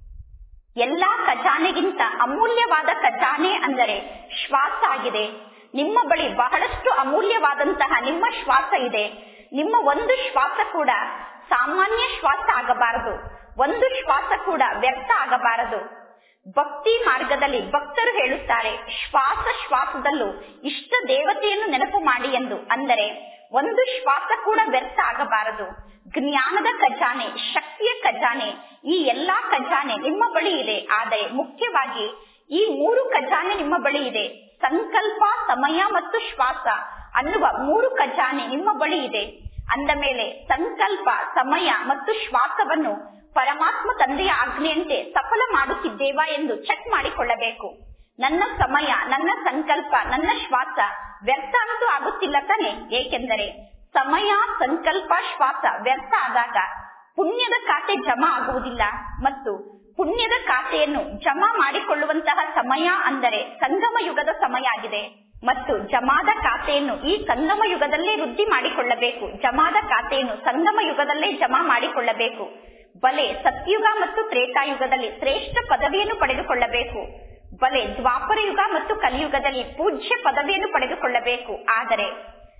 ಎಲ್ಲಾ ಖಜಾನೆಗಿಂತ ಅಮೂಲ್ಯವಾದ ಖಜಾನೆ ಅಂದರೆ ಶ್ವಾಸ ಆಗಿದೆ ನಿಮ್ಮ ಬಳಿ ಬಹಳಷ್ಟು ಅಮೂಲ್ಯವಾದಂತಹ ನಿಮ್ಮ ಶ್ವಾಸ ಇದೆ ನಿಮ್ಮ ಒಂದು ಶ್ವಾಸ ಕೂಡ ಸಾಮಾನ್ಯ ಶ್ವಾಸ ಆಗಬಾರದು ಒಂದು ಶ್ವಾಸ ಕೂಡ ವ್ಯರ್ಥ ಆಗಬಾರದು ಭಕ್ತಿ ಮಾರ್ಗದಲ್ಲಿ ಭಕ್ತರು ಹೇಳುತ್ತಾರೆ ಶ್ವಾಸ ಶ್ವಾಸದಲ್ಲೂ ಇಷ್ಟ ದೇವತೆಯನ್ನು ನೆನಪು ಮಾಡಿ ಎಂದು ಅಂದರೆ ಒಂದು ಶ್ವಾಸ ಕೂಡ ವ್ಯರ್ಥ ಆಗಬಾರದು ಜ್ಞಾನದ ಖಜಾನೆ ಶಕ್ತಿಯ ಖಜಾನೆ ಈ ಎಲ್ಲಾ ಖಜಾನೆ ನಿಮ್ಮ ಬಳಿ ಇದೆ ಆದರೆ ಮುಖ್ಯವಾಗಿ ಈ ಮೂರು ಖಜಾನೆ ನಿಮ್ಮ ಬಳಿ ಇದೆ ಸಂಕಲ್ಪ ಸಮಯ ಮತ್ತು ಶ್ವಾಸ ಅನ್ನುವ ಮೂರು ಖಜಾನೆ ನಿಮ್ಮ ಬಳಿ ಇದೆ ಅಂದ ಮೇಲೆ ಸಂಕಲ್ಪ ಸಮಯ ಮತ್ತು ಶ್ವಾಸವನ್ನು ಪರಮಾತ್ಮ ತಂದೆಯ ಆಜ್ಞೆಯಂತೆ ಸಫಲ ಮಾಡುತ್ತಿದ್ದೇವಾ ಎಂದು ಚೆಕ್ ಮಾಡಿಕೊಳ್ಳಬೇಕು ನನ್ನ ಸಮಯ ನನ್ನ ಸಂಕಲ್ಪ ನನ್ನ ಶ್ವಾಸ ವ್ಯರ್ಥ ಅಂತೂ ಆಗುತ್ತಿಲ್ಲ ತಾನೆ ಏಕೆಂದರೆ ಸಮಯ ಸಂಕಲ್ಪ ಶ್ವಾಸ ವ್ಯರ್ಥ ಆದಾಗ ಪುಣ್ಯದ ಖಾತೆ ಜಮಾ ಆಗುವುದಿಲ್ಲ ಮತ್ತು ಪುಣ್ಯದ ಖಾತೆಯನ್ನು ಜಮಾ ಮಾಡಿಕೊಳ್ಳುವಂತಹ ಸಮಯ ಅಂದರೆ ಸಂಗಮ ಯುಗದ ಸಮಯ ಆಗಿದೆ ಮತ್ತು ಜಮಾದ ಖಾತೆಯನ್ನು ಈ ಸಂಗಮ ಯುಗದಲ್ಲೇ ವೃದ್ಧಿ ಮಾಡಿಕೊಳ್ಳಬೇಕು ಜಮಾದ ಖಾತೆಯನ್ನು ಸಂಗಮ ಯುಗದಲ್ಲೇ ಜಮಾ ಮಾಡಿಕೊಳ್ಳಬೇಕು ಬಲೆ ಸತ್ಯುಗ ಮತ್ತು ತ್ರೇತಾಯುಗದಲ್ಲಿ ಶ್ರೇಷ್ಠ ಪದವಿಯನ್ನು ಪಡೆದುಕೊಳ್ಳಬೇಕು ಬಲೆ ದ್ವಾಪರ ಯುಗ ಮತ್ತು ಕಲಿಯುಗದಲ್ಲಿ ಪೂಜ್ಯ ಪದವಿಯನ್ನು ಪಡೆದುಕೊಳ್ಳಬೇಕು ಆದರೆ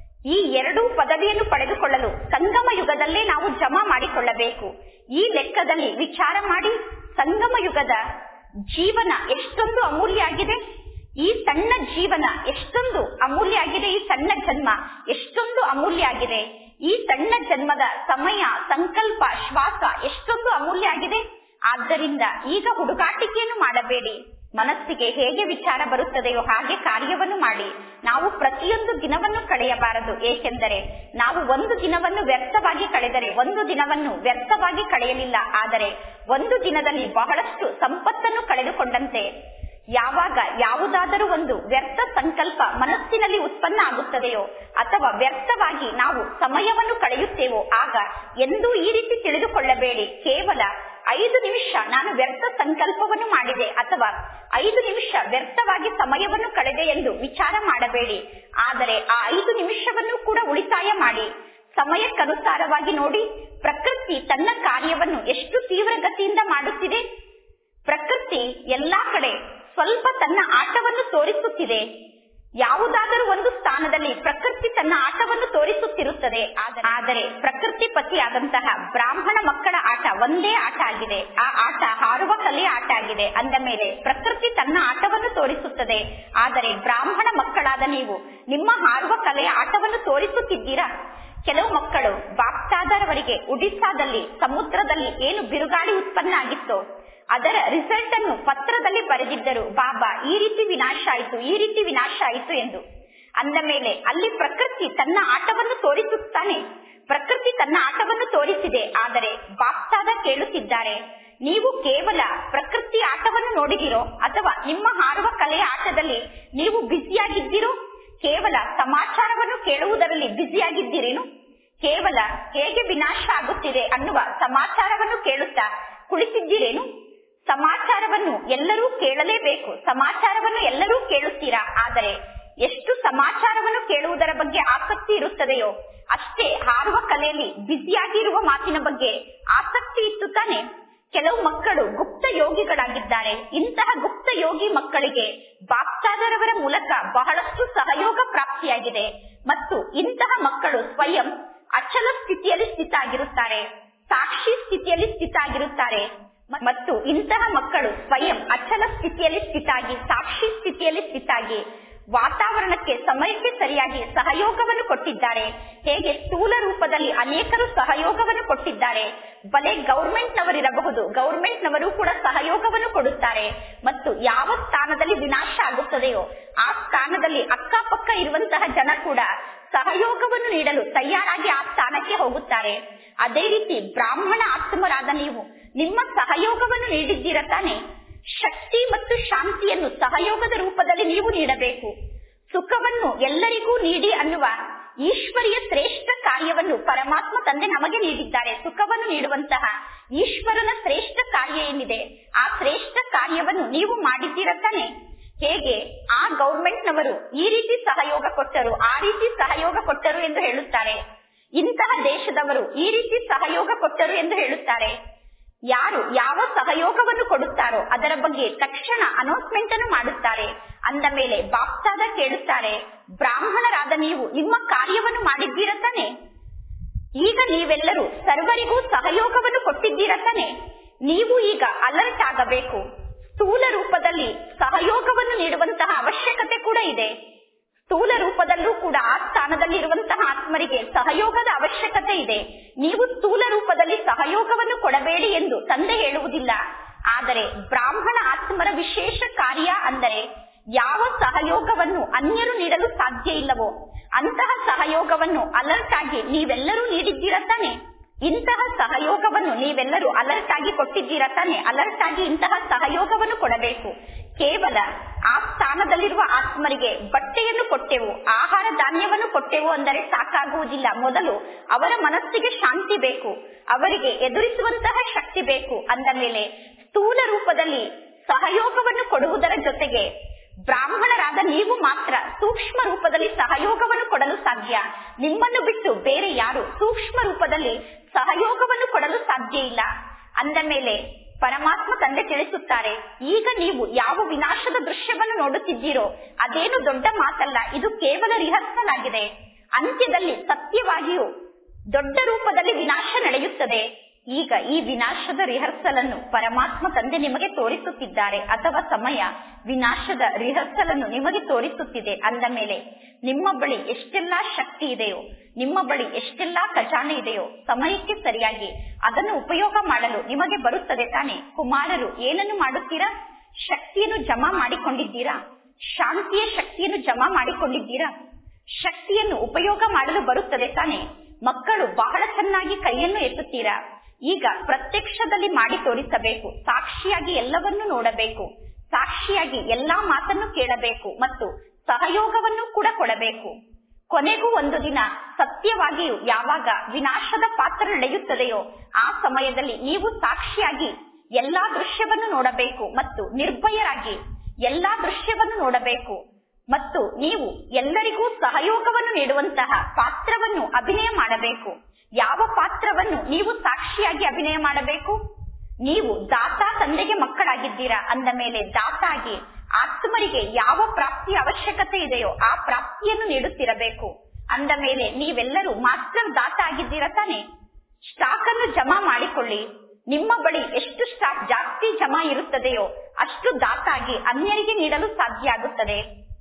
ಈ ಎರಡೂ ಪದವಿಯನ್ನು ಪಡೆದುಕೊಳ್ಳಲು ಸಂಗಮ ಯುಗದಲ್ಲೇ ನಾವು ಜಮಾ ಮಾಡಿಕೊಳ್ಳಬೇಕು ಈ ಲೆಕ್ಕದಲ್ಲಿ ವಿಚಾರ ಮಾಡಿ ಸಂಗಮ ಯುಗದ ಜೀವನ ಎಷ್ಟೊಂದು ಅಮೂಲ್ಯ ಆಗಿದೆ ಈ ಸಣ್ಣ ಜೀವನ ಎಷ್ಟೊಂದು ಅಮೂಲ್ಯ ಆಗಿದೆ ಈ ಸಣ್ಣ ಜನ್ಮ ಎಷ್ಟೊಂದು ಅಮೂಲ್ಯ ಆಗಿದೆ ಈ ಸಣ್ಣ ಜನ್ಮದ ಸಮಯ ಸಂಕಲ್ಪ ಶ್ವಾಸ ಎಷ್ಟೊಂದು ಅಮೂಲ್ಯ ಆಗಿದೆ ಆದ್ದರಿಂದ ಈಗ ಹುಡುಗಾಟಿಕೆಯನ್ನು ಮಾಡಬೇಡಿ ಮನಸ್ಸಿಗೆ ಹೇಗೆ ವಿಚಾರ ಬರುತ್ತದೆಯೋ ಹಾಗೆ ಕಾರ್ಯವನ್ನು ಮಾಡಿ ನಾವು ಪ್ರತಿಯೊಂದು ದಿನವನ್ನು ಕಳೆಯಬಾರದು ಏಕೆಂದರೆ ನಾವು ಒಂದು ದಿನವನ್ನು ವ್ಯರ್ಥವಾಗಿ ಕಳೆದರೆ ಒಂದು ದಿನವನ್ನು ವ್ಯರ್ಥವಾಗಿ ಕಳೆಯಲಿಲ್ಲ ಆದರೆ ಒಂದು ದಿನದಲ್ಲಿ ಬಹಳಷ್ಟು ಸಂಪತ್ತನ್ನು ಕಳೆದುಕೊಂಡಂತೆ ಯಾವಾಗ ಯಾವುದಾದರೂ ಒಂದು ವ್ಯರ್ಥ ಸಂಕಲ್ಪ ಮನಸ್ಸಿನಲ್ಲಿ ಉತ್ಪನ್ನ ಆಗುತ್ತದೆಯೋ ಅಥವಾ ವ್ಯರ್ಥವಾಗಿ ನಾವು ಸಮಯವನ್ನು ಕಳೆಯುತ್ತೇವೋ ಆಗ ಎಂದೂ ಈ ರೀತಿ ತಿಳಿದುಕೊಳ್ಳಬೇಡಿ ಕೇವಲ ಐದು ನಿಮಿಷ ನಾನು ವ್ಯರ್ಥ ಸಂಕಲ್ಪವನ್ನು ಮಾಡಿದೆ ಅಥವಾ ಐದು ನಿಮಿಷ ವ್ಯರ್ಥವಾಗಿ ಸಮಯವನ್ನು ಕಳೆದೆ ಎಂದು ವಿಚಾರ ಮಾಡಬೇಡಿ ಆದರೆ ಆ ಐದು ನಿಮಿಷವನ್ನು ಕೂಡ ಉಳಿತಾಯ ಮಾಡಿ ಸಮಯಕ್ಕನುಸಾರವಾಗಿ ನೋಡಿ ಪ್ರಕೃತಿ ತನ್ನ ಕಾರ್ಯವನ್ನು ಎಷ್ಟು ತೀವ್ರಗತಿಯಿಂದ ಮಾಡುತ್ತಿದೆ ಪ್ರಕೃತಿ ಎಲ್ಲಾ ಕಡೆ ಸ್ವಲ್ಪ ತನ್ನ ಆಟವನ್ನು ತೋರಿಸುತ್ತಿದೆ ಯಾವುದಾದರೂ ಒಂದು ಸ್ಥಾನದಲ್ಲಿ ಪ್ರಕೃತಿ ತನ್ನ ಆಟವನ್ನು ತೋರಿಸುತ್ತಿರುತ್ತದೆ ಆದರೆ ಪ್ರಕೃತಿ ಪತಿಯಾದಂತಹ ಬ್ರಾಹ್ಮಣ ಮಕ್ಕಳ ಆಟ ಒಂದೇ ಆಟ ಆಗಿದೆ ಆ ಆಟ ಹಾರುವ ಕಲೆಯ ಆಟ ಆಗಿದೆ ಅಂದ ಮೇಲೆ ಪ್ರಕೃತಿ ತನ್ನ ಆಟವನ್ನು ತೋರಿಸುತ್ತದೆ ಆದರೆ ಬ್ರಾಹ್ಮಣ ಮಕ್ಕಳಾದ ನೀವು ನಿಮ್ಮ ಹಾರುವ ಕಲೆಯ ಆಟವನ್ನು ತೋರಿಸುತ್ತಿದ್ದೀರಾ ಕೆಲವು ಮಕ್ಕಳು ಬಾಪ್ತಾದರವರಿಗೆ ಒಡಿಸ್ಸಾದಲ್ಲಿ ಸಮುದ್ರದಲ್ಲಿ ಏನು ಬಿರುಗಾಳಿ ಉತ್ಪನ್ನ ಆಗಿತ್ತೋ ಅದರ ರಿಸಲ್ಟ್ ಅನ್ನು ಪತ್ರದಲ್ಲಿ ಬರೆದಿದ್ದರು ಬಾಬಾ ಈ ರೀತಿ ವಿನಾಶ ಆಯಿತು ಈ ರೀತಿ ವಿನಾಶ ಆಯಿತು ಎಂದು ಅಂದ ಮೇಲೆ ಅಲ್ಲಿ ಪ್ರಕೃತಿ ತನ್ನ ಆಟವನ್ನು ತೋರಿಸುತ್ತಾನೆ ಪ್ರಕೃತಿ ತನ್ನ ಆಟವನ್ನು ತೋರಿಸಿದೆ ಆದರೆ ಬಾಪ್ತಾದ ಕೇಳುತ್ತಿದ್ದಾರೆ ನೀವು ಕೇವಲ ಪ್ರಕೃತಿ ಆಟವನ್ನು ನೋಡಿದಿರೋ ಅಥವಾ ನಿಮ್ಮ ಹಾರುವ ಕಲೆಯ ಆಟದಲ್ಲಿ ನೀವು ಬ್ಯುಸಿಯಾಗಿದ್ದೀರೋ ಕೇವಲ ಸಮಾಚಾರವನ್ನು ಕೇಳುವುದರಲ್ಲಿ ಬ್ಯುಸಿಯಾಗಿದ್ದೀರೇನು ಕೇವಲ ಹೇಗೆ ವಿನಾಶ ಆಗುತ್ತಿದೆ ಅನ್ನುವ ಸಮಾಚಾರವನ್ನು ಕೇಳುತ್ತಾ ಕುಳಿತಿದ್ದೀರೇನು ಸಮಾಚಾರವನ್ನು ಎಲ್ಲರೂ ಕೇಳಲೇಬೇಕು ಸಮಾಚಾರವನ್ನು ಎಲ್ಲರೂ ಕೇಳುತ್ತೀರಾ ಆದರೆ ಎಷ್ಟು ಸಮಾಚಾರವನ್ನು ಕೇಳುವುದರ ಬಗ್ಗೆ ಆಸಕ್ತಿ ಇರುತ್ತದೆಯೋ ಅಷ್ಟೇ ಹಾರುವ ಕಲೆಯಲ್ಲಿ ಬ್ಯುಸಿಯಾಗಿರುವ ಮಾತಿನ ಬಗ್ಗೆ ಆಸಕ್ತಿ ಇತ್ತು ತಾನೆ ಕೆಲವು ಮಕ್ಕಳು ಗುಪ್ತ ಯೋಗಿಗಳಾಗಿದ್ದಾರೆ ಇಂತಹ ಗುಪ್ತ ಯೋಗಿ ಮಕ್ಕಳಿಗೆ ಬಾಪ್ತಾದರವರ ಮೂಲಕ ಬಹಳಷ್ಟು ಸಹಯೋಗ ಪ್ರಾಪ್ತಿಯಾಗಿದೆ ಮತ್ತು ಇಂತಹ ಮಕ್ಕಳು ಸ್ವಯಂ ಅಚಲ ಸ್ಥಿತಿಯಲ್ಲಿ ಸ್ಥಿತ ಆಗಿರುತ್ತಾರೆ ಸಾಕ್ಷಿ ಸ್ಥಿತಿಯಲ್ಲಿ ಸ್ಥಿತ ಆಗಿರುತ್ತಾರೆ ಮತ್ತು ಇಂತಹ ಮಕ್ಕಳು ಸ್ವಯಂ ಅಚಲ ಸ್ಥಿತಿಯಲ್ಲಿ ಸ್ಥಿತಾಗಿ ಸಾಕ್ಷಿ ಸ್ಥಿತಿಯಲ್ಲಿ ಸ್ಥಿತಾಗಿ ವಾತಾವರಣಕ್ಕೆ ಸಮಯಕ್ಕೆ ಸರಿಯಾಗಿ ಸಹಯೋಗವನ್ನು ಕೊಟ್ಟಿದ್ದಾರೆ ಹೇಗೆ ಸ್ಥೂಲ ರೂಪದಲ್ಲಿ ಅನೇಕರು ಸಹಯೋಗವನ್ನು ಕೊಟ್ಟಿದ್ದಾರೆ ಬಲೆ ಗೌರ್ಮೆಂಟ್ ನವರಿರಬಹುದು ಗೌರ್ಮೆಂಟ್ ನವರು ಕೂಡ ಸಹಯೋಗವನ್ನು ಕೊಡುತ್ತಾರೆ ಮತ್ತು ಯಾವ ಸ್ಥಾನದಲ್ಲಿ ವಿನಾಶ ಆಗುತ್ತದೆಯೋ ಆ ಸ್ಥಾನದಲ್ಲಿ ಅಕ್ಕಪಕ್ಕ ಇರುವಂತಹ ಜನ ಕೂಡ ಸಹಯೋಗವನ್ನು ನೀಡಲು ತಯಾರಾಗಿ ಆ ಸ್ಥಾನಕ್ಕೆ ಹೋಗುತ್ತಾರೆ ಅದೇ ರೀತಿ ಬ್ರಾಹ್ಮಣ ಆತ್ಮರಾದ ನೀವು ನಿಮ್ಮ ಸಹಯೋಗವನ್ನು ನೀಡಿದ್ದೀರ ತಾನೆ ಶಕ್ತಿ ಮತ್ತು ಶಾಂತಿಯನ್ನು ಸಹಯೋಗದ ರೂಪದಲ್ಲಿ ನೀವು ನೀಡಬೇಕು ಸುಖವನ್ನು ಎಲ್ಲರಿಗೂ ನೀಡಿ ಅನ್ನುವ ಈಶ್ವರಿಯ ಶ್ರೇಷ್ಠ ಕಾರ್ಯವನ್ನು ಪರಮಾತ್ಮ ತಂದೆ ನಮಗೆ ನೀಡಿದ್ದಾರೆ ಸುಖವನ್ನು ನೀಡುವಂತಹ ಈಶ್ವರನ ಶ್ರೇಷ್ಠ ಕಾರ್ಯ ಏನಿದೆ ಆ ಶ್ರೇಷ್ಠ ಕಾರ್ಯವನ್ನು ನೀವು ಮಾಡಿದ್ದೀರ ತಾನೆ ಹೇಗೆ ಆ ಗೌರ್ಮೆಂಟ್ ನವರು ಈ ರೀತಿ ಸಹಯೋಗ ಕೊಟ್ಟರು ಆ ರೀತಿ ಸಹಯೋಗ ಕೊಟ್ಟರು ಎಂದು ಹೇಳುತ್ತಾರೆ ಇಂತಹ ದೇಶದವರು ಈ ರೀತಿ ಸಹಯೋಗ ಕೊಟ್ಟರು ಎಂದು ಹೇಳುತ್ತಾರೆ ಯಾರು ಯಾವ ಸಹಯೋಗವನ್ನು ಕೊಡುತ್ತಾರೋ ಅದರ ಬಗ್ಗೆ ತಕ್ಷಣ ಅನೌನ್ಸ್ಮೆಂಟ್ ಅನ್ನು ಮಾಡುತ್ತಾರೆ ಅಂದ ಮೇಲೆ ಬಾಪ್ತಾದ ಕೇಳುತ್ತಾರೆ ಬ್ರಾಹ್ಮಣರಾದ ನೀವು ನಿಮ್ಮ ಕಾರ್ಯವನ್ನು ಮಾಡಿದ್ದೀರ ತಾನೆ ಈಗ ನೀವೆಲ್ಲರೂ ಸರ್ವರಿಗೂ ಸಹಯೋಗವನ್ನು ಕೊಟ್ಟಿದ್ದೀರ ತಾನೆ ನೀವು ಈಗ ಅಲರ್ಟ್ ಆಗಬೇಕು ಸ್ಥೂಲ ರೂಪದಲ್ಲಿ ಸಹಯೋಗವನ್ನು ನೀಡುವಂತಹ ಅವಶ್ಯಕತೆ ಕೂಡ ಇದೆ ಸ್ಥೂಲ ರೂಪದಲ್ಲೂ ಕೂಡ ಆ ಸ್ಥಾನದಲ್ಲಿ ಇರುವಂತಹ ಆತ್ಮರಿಗೆ ಸಹಯೋಗದ ಅವಶ್ಯಕತೆ ಇದೆ ನೀವು ಸ್ಥೂಲ ರೂಪದಲ್ಲಿ ಸಹಯೋಗವನ್ನು ಕೊಡಬೇಡಿ ಎಂದು ತಂದೆ ಹೇಳುವುದಿಲ್ಲ ಆದರೆ ಬ್ರಾಹ್ಮಣ ಆತ್ಮರ ವಿಶೇಷ ಕಾರ್ಯ ಅಂದರೆ ಯಾವ ಸಹಯೋಗವನ್ನು ಅನ್ಯರು ನೀಡಲು ಸಾಧ್ಯ ಇಲ್ಲವೋ ಅಂತಹ ಸಹಯೋಗವನ್ನು ಅಲರ್ಟ್ ಆಗಿ ನೀವೆಲ್ಲರೂ ನೀಡಿದ್ದೀರ ತಾನೆ ಇಂತಹ ಸಹಯೋಗವನ್ನು ನೀವೆಲ್ಲರೂ ಅಲರ್ಟ್ ಆಗಿ ಕೊಟ್ಟಿದ್ದೀರ ತಾನೆ ಅಲರ್ಟ್ ಆಗಿ ಇಂತಹ ಸಹಯೋಗವನ್ನು ಕೊಡಬೇಕು ಕೇವಲ ಆ ಸ್ಥಾನದಲ್ಲಿರುವ ಆತ್ಮರಿಗೆ ಬಟ್ಟೆಯನ್ನು ಕೊಟ್ಟೆವು ಆಹಾರ ಧಾನ್ಯವನ್ನು ಕೊಟ್ಟೆವು ಅಂದರೆ ಸಾಕಾಗುವುದಿಲ್ಲ ಮೊದಲು ಅವರ ಮನಸ್ಸಿಗೆ ಶಾಂತಿ ಬೇಕು ಅವರಿಗೆ ಎದುರಿಸುವಂತಹ ಶಕ್ತಿ ಬೇಕು ಅಂದ ಮೇಲೆ ಸ್ಥೂಲ ರೂಪದಲ್ಲಿ ಸಹಯೋಗವನ್ನು ಕೊಡುವುದರ ಜೊತೆಗೆ ಬ್ರಾಹ್ಮಣರಾದ ನೀವು ಮಾತ್ರ ಸೂಕ್ಷ್ಮ ರೂಪದಲ್ಲಿ ಸಹಯೋಗವನ್ನು ಕೊಡಲು ಸಾಧ್ಯ ನಿಮ್ಮನ್ನು ಬಿಟ್ಟು ಬೇರೆ ಯಾರು ಸೂಕ್ಷ್ಮ ರೂಪದಲ್ಲಿ ಸಹಯೋಗವನ್ನು ಕೊಡಲು ಸಾಧ್ಯ ಇಲ್ಲ ಅಂದ ಮೇಲೆ ಪರಮಾತ್ಮ ತಂದೆ ತಿಳಿಸುತ್ತಾರೆ ಈಗ ನೀವು ಯಾವ ವಿನಾಶದ ದೃಶ್ಯವನ್ನು ನೋಡುತ್ತಿದ್ದೀರೋ ಅದೇನು ದೊಡ್ಡ ಮಾತಲ್ಲ ಇದು ಕೇವಲ ರಿಹರ್ಸಲ್ ಆಗಿದೆ ಅಂತ್ಯದಲ್ಲಿ ಸತ್ಯವಾಗಿಯೂ ದೊಡ್ಡ ರೂಪದಲ್ಲಿ ವಿನಾಶ ನಡೆಯುತ್ತದೆ ಈಗ ಈ ವಿನಾಶದ ರಿಹರ್ಸಲ್ ಅನ್ನು ಪರಮಾತ್ಮ ತಂದೆ ನಿಮಗೆ ತೋರಿಸುತ್ತಿದ್ದಾರೆ ಅಥವಾ ಸಮಯ ವಿನಾಶದ ರಿಹರ್ಸಲ್ ಅನ್ನು ನಿಮಗೆ ತೋರಿಸುತ್ತಿದೆ ಅಂದ ಮೇಲೆ ನಿಮ್ಮ ಬಳಿ ಎಷ್ಟೆಲ್ಲಾ ಶಕ್ತಿ ಇದೆಯೋ ನಿಮ್ಮ ಬಳಿ ಎಷ್ಟೆಲ್ಲಾ ಖಜಾನೆ ಇದೆಯೋ ಸಮಯಕ್ಕೆ ಸರಿಯಾಗಿ ಅದನ್ನು ಉಪಯೋಗ ಮಾಡಲು ನಿಮಗೆ ಬರುತ್ತದೆ ತಾನೆ ಕುಮಾರರು ಏನನ್ನು ಮಾಡುತ್ತೀರಾ ಶಕ್ತಿಯನ್ನು ಜಮಾ ಮಾಡಿಕೊಂಡಿದ್ದೀರಾ ಶಾಂತಿಯ ಶಕ್ತಿಯನ್ನು ಜಮಾ ಮಾಡಿಕೊಂಡಿದ್ದೀರಾ ಶಕ್ತಿಯನ್ನು ಉಪಯೋಗ ಮಾಡಲು ಬರುತ್ತದೆ ತಾನೆ ಮಕ್ಕಳು ಬಹಳ ಚೆನ್ನಾಗಿ ಕೈಯನ್ನು ಎತ್ತುತ್ತೀರಾ ಈಗ ಪ್ರತ್ಯಕ್ಷದಲ್ಲಿ ಮಾಡಿ ತೋರಿಸಬೇಕು ಸಾಕ್ಷಿಯಾಗಿ ಎಲ್ಲವನ್ನೂ ನೋಡಬೇಕು ಸಾಕ್ಷಿಯಾಗಿ ಎಲ್ಲಾ ಮಾತನ್ನು ಕೇಳಬೇಕು ಮತ್ತು ಸಹಯೋಗವನ್ನು ಕೂಡ ಕೊಡಬೇಕು ಕೊನೆಗೂ ಒಂದು ದಿನ ಸತ್ಯವಾಗಿಯೂ ಯಾವಾಗ ವಿನಾಶದ ಪಾತ್ರ ನಡೆಯುತ್ತದೆಯೋ ಆ ಸಮಯದಲ್ಲಿ ನೀವು ಸಾಕ್ಷಿಯಾಗಿ ಎಲ್ಲಾ ದೃಶ್ಯವನ್ನು ನೋಡಬೇಕು ಮತ್ತು ನಿರ್ಭಯರಾಗಿ ಎಲ್ಲಾ ದೃಶ್ಯವನ್ನು ನೋಡಬೇಕು ಮತ್ತು ನೀವು ಎಲ್ಲರಿಗೂ ಸಹಯೋಗವನ್ನು ನೀಡುವಂತಹ ಪಾತ್ರವನ್ನು ಅಭಿನಯ ಮಾಡಬೇಕು ಯಾವ ಪಾತ್ರವನ್ನು ನೀವು ಸಾಕ್ಷಿಯಾಗಿ ಅಭಿನಯ ಮಾಡಬೇಕು ನೀವು ದಾತ ತಂದೆಗೆ ಮಕ್ಕಳಾಗಿದ್ದೀರಾ ಅಂದ ಮೇಲೆ ದಾತಾಗಿ ಆತ್ಮರಿಗೆ ಯಾವ ಪ್ರಾಪ್ತಿಯ ಅವಶ್ಯಕತೆ ಇದೆಯೋ ಆ ಪ್ರಾಪ್ತಿಯನ್ನು ನೀಡುತ್ತಿರಬೇಕು ಅಂದ ಮೇಲೆ ನೀವೆಲ್ಲರೂ ಮಾಸ್ಟರ್ ದಾತ ಆಗಿದ್ದೀರಾ ತಾನೆ ಸ್ಟಾಕ್ ಅನ್ನು ಜಮಾ ಮಾಡಿಕೊಳ್ಳಿ ನಿಮ್ಮ ಬಳಿ ಎಷ್ಟು ಸ್ಟಾಕ್ ಜಾಸ್ತಿ ಜಮಾ ಇರುತ್ತದೆಯೋ ಅಷ್ಟು ದಾತಾಗಿ ಅನ್ಯರಿಗೆ ನೀಡಲು ಸಾಧ್ಯ ಆಗುತ್ತದೆ